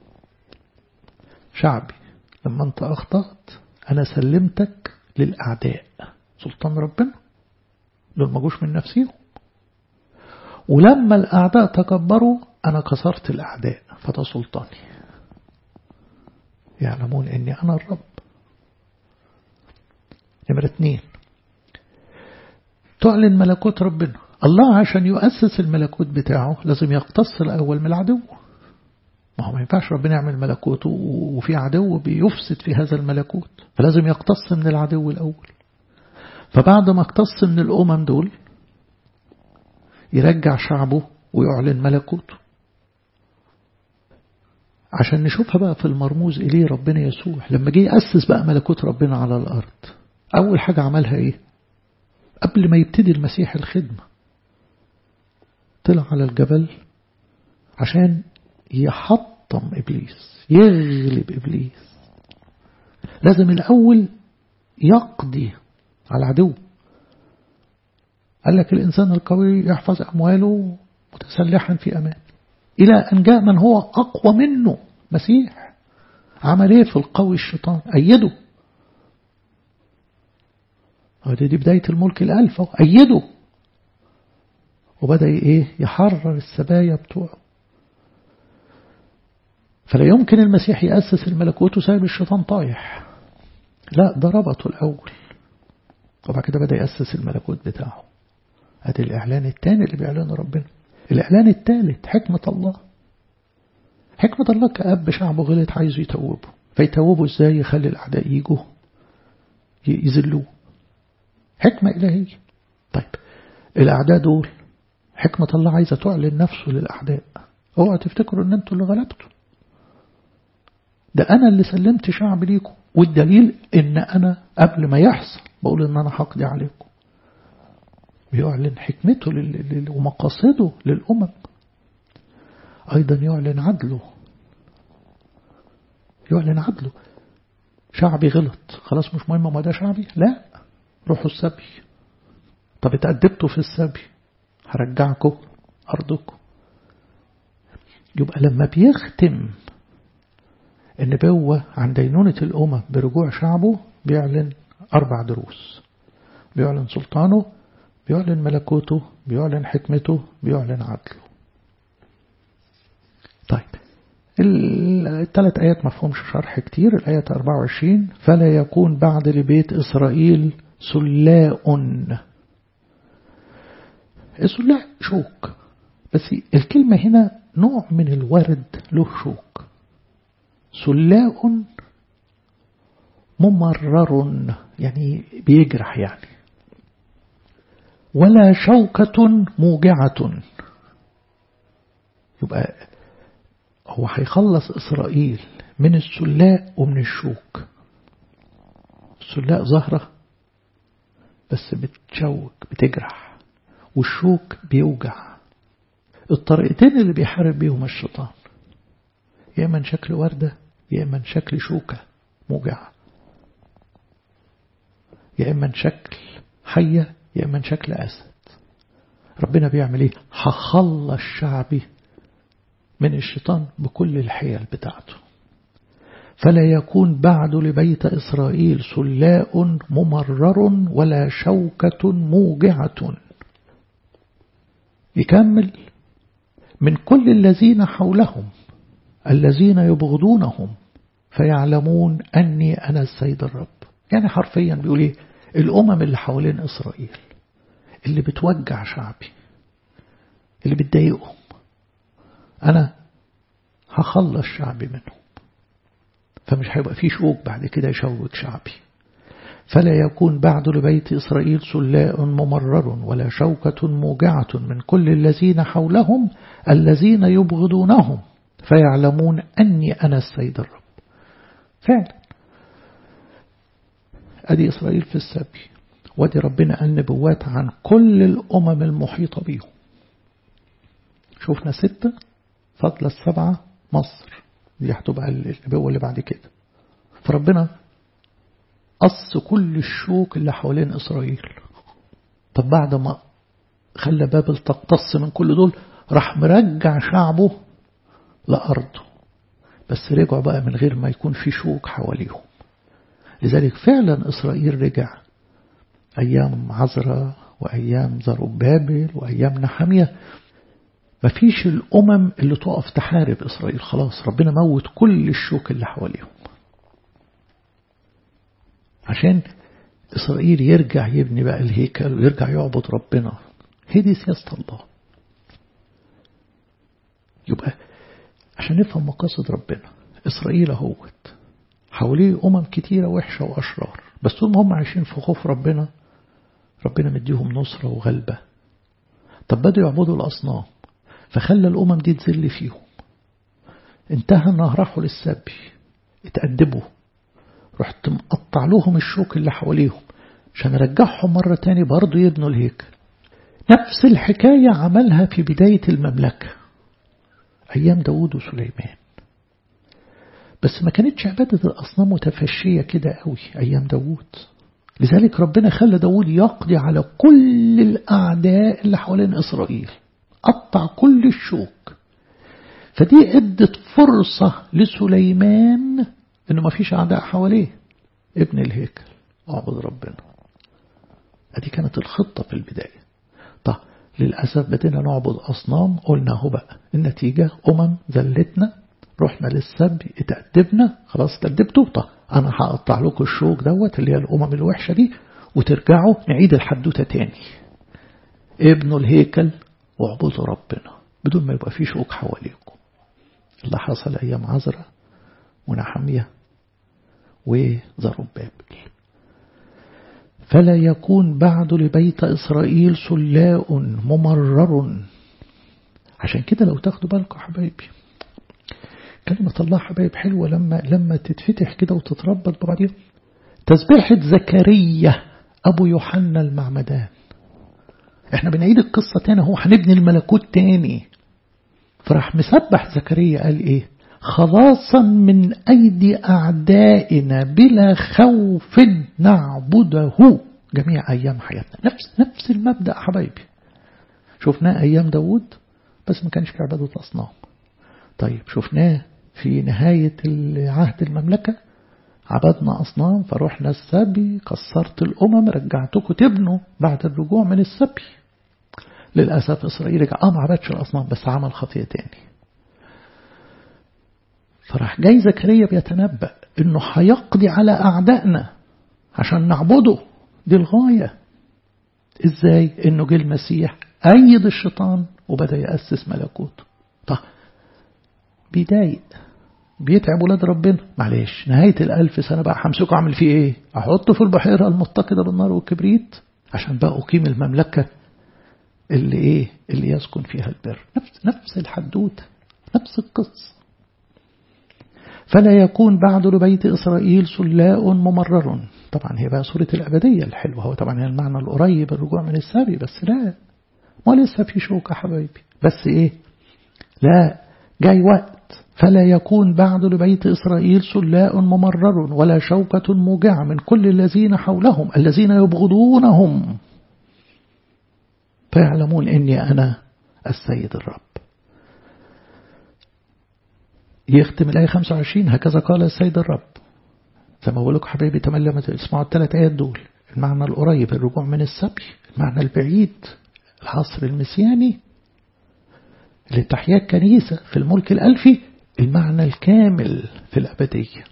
Speaker 1: شعبي لما أنت أخطأت أنا سلمتك للأعداء سلطان ربنا دول ما جوش من نفسيهم ولما الأعداء تكبروا أنا كسرت الأعداء فده سلطاني يعلمون أني أنا الرب نمرة اثنين تعلن ملكوت ربنا الله عشان يؤسس الملكوت بتاعه لازم يقتص الأول من العدو ما هو ما ينفعش ربنا يعمل ملكوته وفي عدو بيفسد في هذا الملكوت فلازم يقتص من العدو الأول فبعد ما اقتص من الأمم دول يرجع شعبه ويعلن ملكوته عشان نشوفها بقى في المرموز إليه ربنا يسوع لما جه يأسس بقى ملكوت ربنا على الأرض أول حاجة عملها إيه قبل ما يبتدي المسيح الخدمة طلع على الجبل عشان يحطم إبليس يغلب إبليس لازم الأول يقضي على العدو قال لك الإنسان القوي يحفظ أمواله متسلحا في أمان إلى أن جاء من هو أقوى منه مسيح عمل ايه في القوي الشيطان أيده ودي دي بداية الملك الألف أيده وبدأ إيه يحرر السبايا بتوعه فلا يمكن المسيح يأسس الملكوت وسايب الشيطان طايح لا ده ربطه الأول وبعد كده بدأ يأسس الملكوت بتاعه هذا الإعلان الثاني اللي بيعلنه ربنا الإعلان الثالث حكمة الله حكمة الله كأب شعبه غلط عايزه يتوبه فيتوبه ازاي يخلي الأعداء يجوا يذلوه حكمة إلهية طيب الأعداء دول حكمة الله عايزة تعلن نفسه للأعداء اوعى تفتكروا ان انتوا اللي غلبتوا ده أنا اللي سلمت شعب ليكم والدليل ان أنا قبل ما يحصل بقول ان أنا هقضي عليكم بيعلن حكمته ومقاصده للأمم أيضا يعلن عدله يعلن عدله شعبي غلط خلاص مش مهم ما ده شعبي لا روحوا السبي طب اتأدبتوا في السبي هرجعكم أرضكم يبقى لما بيختم النبوة عن دينونة الأمم برجوع شعبه بيعلن أربع دروس بيعلن سلطانه بيعلن ملكوته بيعلن حكمته بيعلن عدله طيب الثلاث آيات ما فهمش شرح كتير الآية 24 فلا يكون بعد لبيت إسرائيل سلاء السلاء شوك بس الكلمة هنا نوع من الورد له شوك سلاء ممرر يعني بيجرح يعني ولا شوكة موجعة يبقى هو هيخلص إسرائيل من السلاء ومن الشوك السلاء ظهرة بس بتشوك بتجرح والشوك بيوجع الطريقتين اللي بيحارب بيهم الشيطان يا إما شكل وردة يا إما شكل شوكة موجعة يا إما شكل حية يا إما شكل أسد ربنا بيعمل إيه هخلص شعبي من الشيطان بكل الحيل بتاعته فلا يكون بعد لبيت إسرائيل سلاء ممرر ولا شوكة موجعة يكمل من كل الذين حولهم الذين يبغضونهم فيعلمون أني أنا السيد الرب يعني حرفيا بيقول إيه الأمم اللي حوالين إسرائيل اللي بتوجع شعبي اللي بتضايقهم أنا هخلص شعبي منهم فمش هيبقى فيه شوك بعد كده يشوك شعبي فلا يكون بعد لبيت إسرائيل سلاء ممرر ولا شوكة موجعة من كل الذين حولهم الذين يبغضونهم فيعلمون أني أنا السيد الرب فعلا أدي إسرائيل في السبي ودي ربنا قال نبوات عن كل الأمم المحيطة بيهم شوفنا ستة فضل السبعة مصر دي هتبقى النبوة اللي بعد كده فربنا قص كل الشوك اللي حوالين إسرائيل طب بعد ما خلى بابل تقتص من كل دول راح مرجع شعبه لأرضه بس رجعوا بقى من غير ما يكون في شوك حواليهم لذلك فعلا إسرائيل رجع أيام عزرا وأيام زربابل وأيام نحمية مفيش الأمم اللي تقف تحارب إسرائيل خلاص ربنا موت كل الشوك اللي حواليهم عشان إسرائيل يرجع يبني بقى الهيكل ويرجع يعبد ربنا هي دي سياسة الله يبقى عشان نفهم مقاصد ربنا إسرائيل اهوت حواليه أمم كتيرة وحشة وأشرار بس طول ما هم عايشين في خوف ربنا ربنا مديهم نصرة وغلبة طب بدأوا يعبدوا الأصنام فخلى الأمم دي تذل فيهم انتهى انه راحوا للسبي اتأدبوا رحت مقطع لهم الشوك اللي حواليهم عشان رجعهم مرة تاني برضو يبنوا الهيكل نفس الحكاية عملها في بداية المملكة أيام داود وسليمان بس ما كانتش عبادة الأصنام متفشية كده قوي أيام داود لذلك ربنا خلى داود يقضي على كل الأعداء اللي حوالين إسرائيل قطع كل الشوك فدي ادت فرصة لسليمان انه ما فيش اعداء حواليه ابن الهيكل اعبد ربنا ادي كانت الخطة في البداية طب للأسف بدينا نعبد أصنام قلنا هو بقى النتيجة أمم ذلتنا رحنا للسبي اتأدبنا خلاص اتأدبتوا طب أنا هقطع لكم الشوك دوت اللي هي الأمم الوحشة دي وترجعوا نعيد الحدوتة تاني ابنوا الهيكل واعبدوا ربنا بدون ما يبقى في شوك حواليكم اللي حصل أيام عزرة ونحمية وزربابل فلا يكون بعد لبيت إسرائيل سلاء ممرر عشان كده لو تاخدوا بالكم حبايبي كلمة الله حبايب حلوة لما لما تتفتح كده وتتربط ببعضها تسبيحة زكريا أبو يوحنا المعمدان احنا بنعيد القصة تاني هو هنبني الملكوت تاني فراح مسبح زكريا قال ايه خلاصا من أيدي أعدائنا بلا خوف نعبده جميع أيام حياتنا نفس نفس المبدأ حبايبي شفناه أيام داود بس ما كانش في عبادة أصنام طيب شفناه في نهاية عهد المملكة عبدنا أصنام فروحنا السبي كسرت الأمم رجعتكم تبنوا بعد الرجوع من السبي للأسف إسرائيل رجع آه ما عبدش الأصنام بس عمل خطية تاني فراح جاي زكريا بيتنبأ إنه هيقضي على أعدائنا عشان نعبده دي الغاية إزاي إنه جه المسيح أيد الشيطان وبدأ يأسس ملكوته طب بيضايق بيتعب ولاد ربنا معلش نهاية الألف سنة بقى همسكه أعمل فيه إيه أحطه في البحيرة المتقدة بالنار والكبريت عشان بقى أقيم المملكة اللي إيه اللي يسكن فيها البر نفس نفس الحدوتة نفس القصة فلا يكون بعد لبيت إسرائيل سلاء ممرر طبعا هي بقى صورة الأبدية الحلوة هو طبعا هي المعنى القريب الرجوع من السبي بس لا ما لسه في شوكة حبايبي بس إيه لا جاي وقت فلا يكون بعد لبيت إسرائيل سلاء ممرر ولا شوكة موجعة من كل الذين حولهم الذين يبغضونهم فيعلمون إني أنا السيد الرب يختم الآية 25 هكذا قال السيد الرب زي ما بقول لكم حبايبي تملي لما تسمعوا الثلاث آيات دول المعنى القريب الرجوع من السبي المعنى البعيد العصر المسياني لتحيا الكنيسة في الملك الألفي المعنى الكامل في الأبدية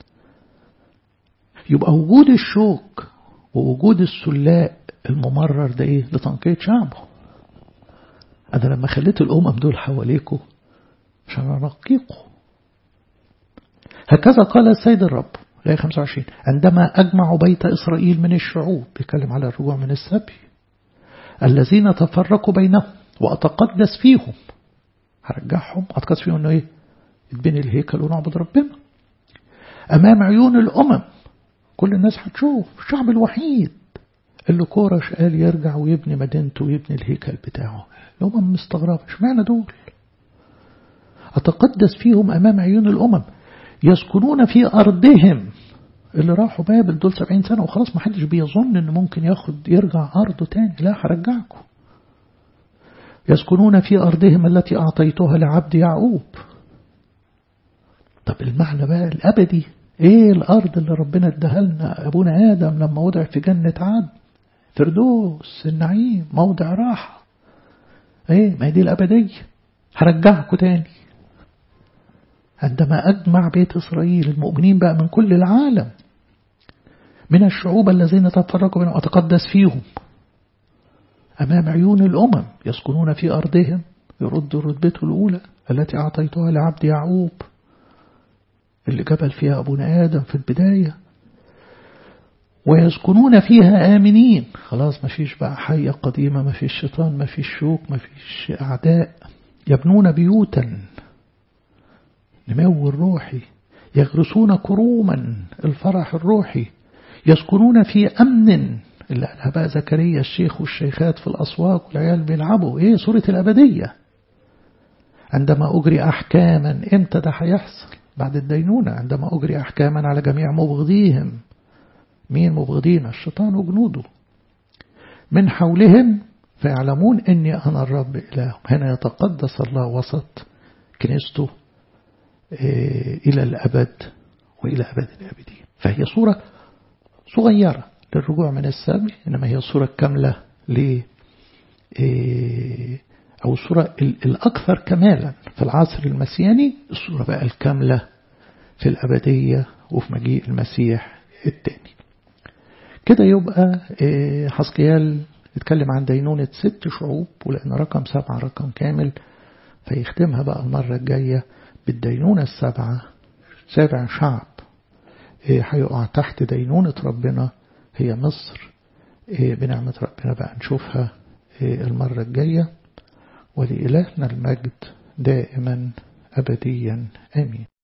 Speaker 1: يبقى وجود الشوك ووجود السلاء الممرر ده ايه لتنقية شعبه أنا لما خليت الأمم دول حواليكم عشان أنقيكم هكذا قال السيد الرب الآية 25 عندما أجمع بيت إسرائيل من الشعوب بيتكلم على الرجوع من السبي الذين تفرقوا بينهم وأتقدس فيهم هرجعهم أتقدس فيهم أنه إيه يتبني الهيكل ونعبد ربنا أمام عيون الأمم كل الناس هتشوف الشعب الوحيد اللي كورش قال يرجع ويبني مدينته ويبني الهيكل بتاعه الأمم مستغربة اشمعنى دول أتقدس فيهم أمام عيون الأمم يسكنون في أرضهم اللي راحوا بابل دول سبعين سنة وخلاص ما حدش بيظن إن ممكن ياخد يرجع أرضه تاني لا هرجعكم يسكنون في أرضهم التي أعطيتها لعبد يعقوب طب المعنى بقى الأبدي إيه الأرض اللي ربنا اداها لنا أبونا آدم لما وضع في جنة عدن فردوس النعيم موضع راحة إيه ما دي الأبدية هرجعكم تاني عندما أجمع بيت إسرائيل المؤمنين بقى من كل العالم من الشعوب الذين تفرقوا بينهم أتقدس فيهم أمام عيون الأمم يسكنون في أرضهم يردوا رتبته الأولى التي أعطيتها لعبد يعقوب اللي جبل فيها أبونا آدم في البداية ويسكنون فيها آمنين خلاص ما فيش بقى حية قديمة ما فيش شيطان ما فيش شوك ما فيش أعداء يبنون بيوتا نمو الروحي يغرسون كروما الفرح الروحي يسكنون في أمن اللي قالها بقى زكريا الشيخ والشيخات في الأسواق والعيال بيلعبوا إيه سورة الأبدية عندما أجري أحكاما إمتى ده هيحصل بعد الدينونة عندما أجري أحكاما على جميع مبغضيهم مين مبغضين الشيطان وجنوده من حولهم فيعلمون أني أنا الرب إلههم هنا يتقدس الله وسط كنيسته إلى الأبد وإلى أبد الآبدين فهي صورة صغيرة للرجوع من السبي إنما هي الصورة الكاملة ل أو الصورة الأكثر كمالا في العصر المسياني الصورة بقى الكاملة في الأبدية وفي مجيء المسيح الثاني كده يبقى حسقيال يتكلم عن دينونة ست شعوب ولأن رقم سبعة رقم كامل فيختمها بقى المرة الجاية بالدينونة السبعة سابع شعب هيقع تحت دينونة ربنا هي مصر بنعمة ربنا بقى نشوفها المرة الجاية ولإلهنا المجد دائما أبديا آمين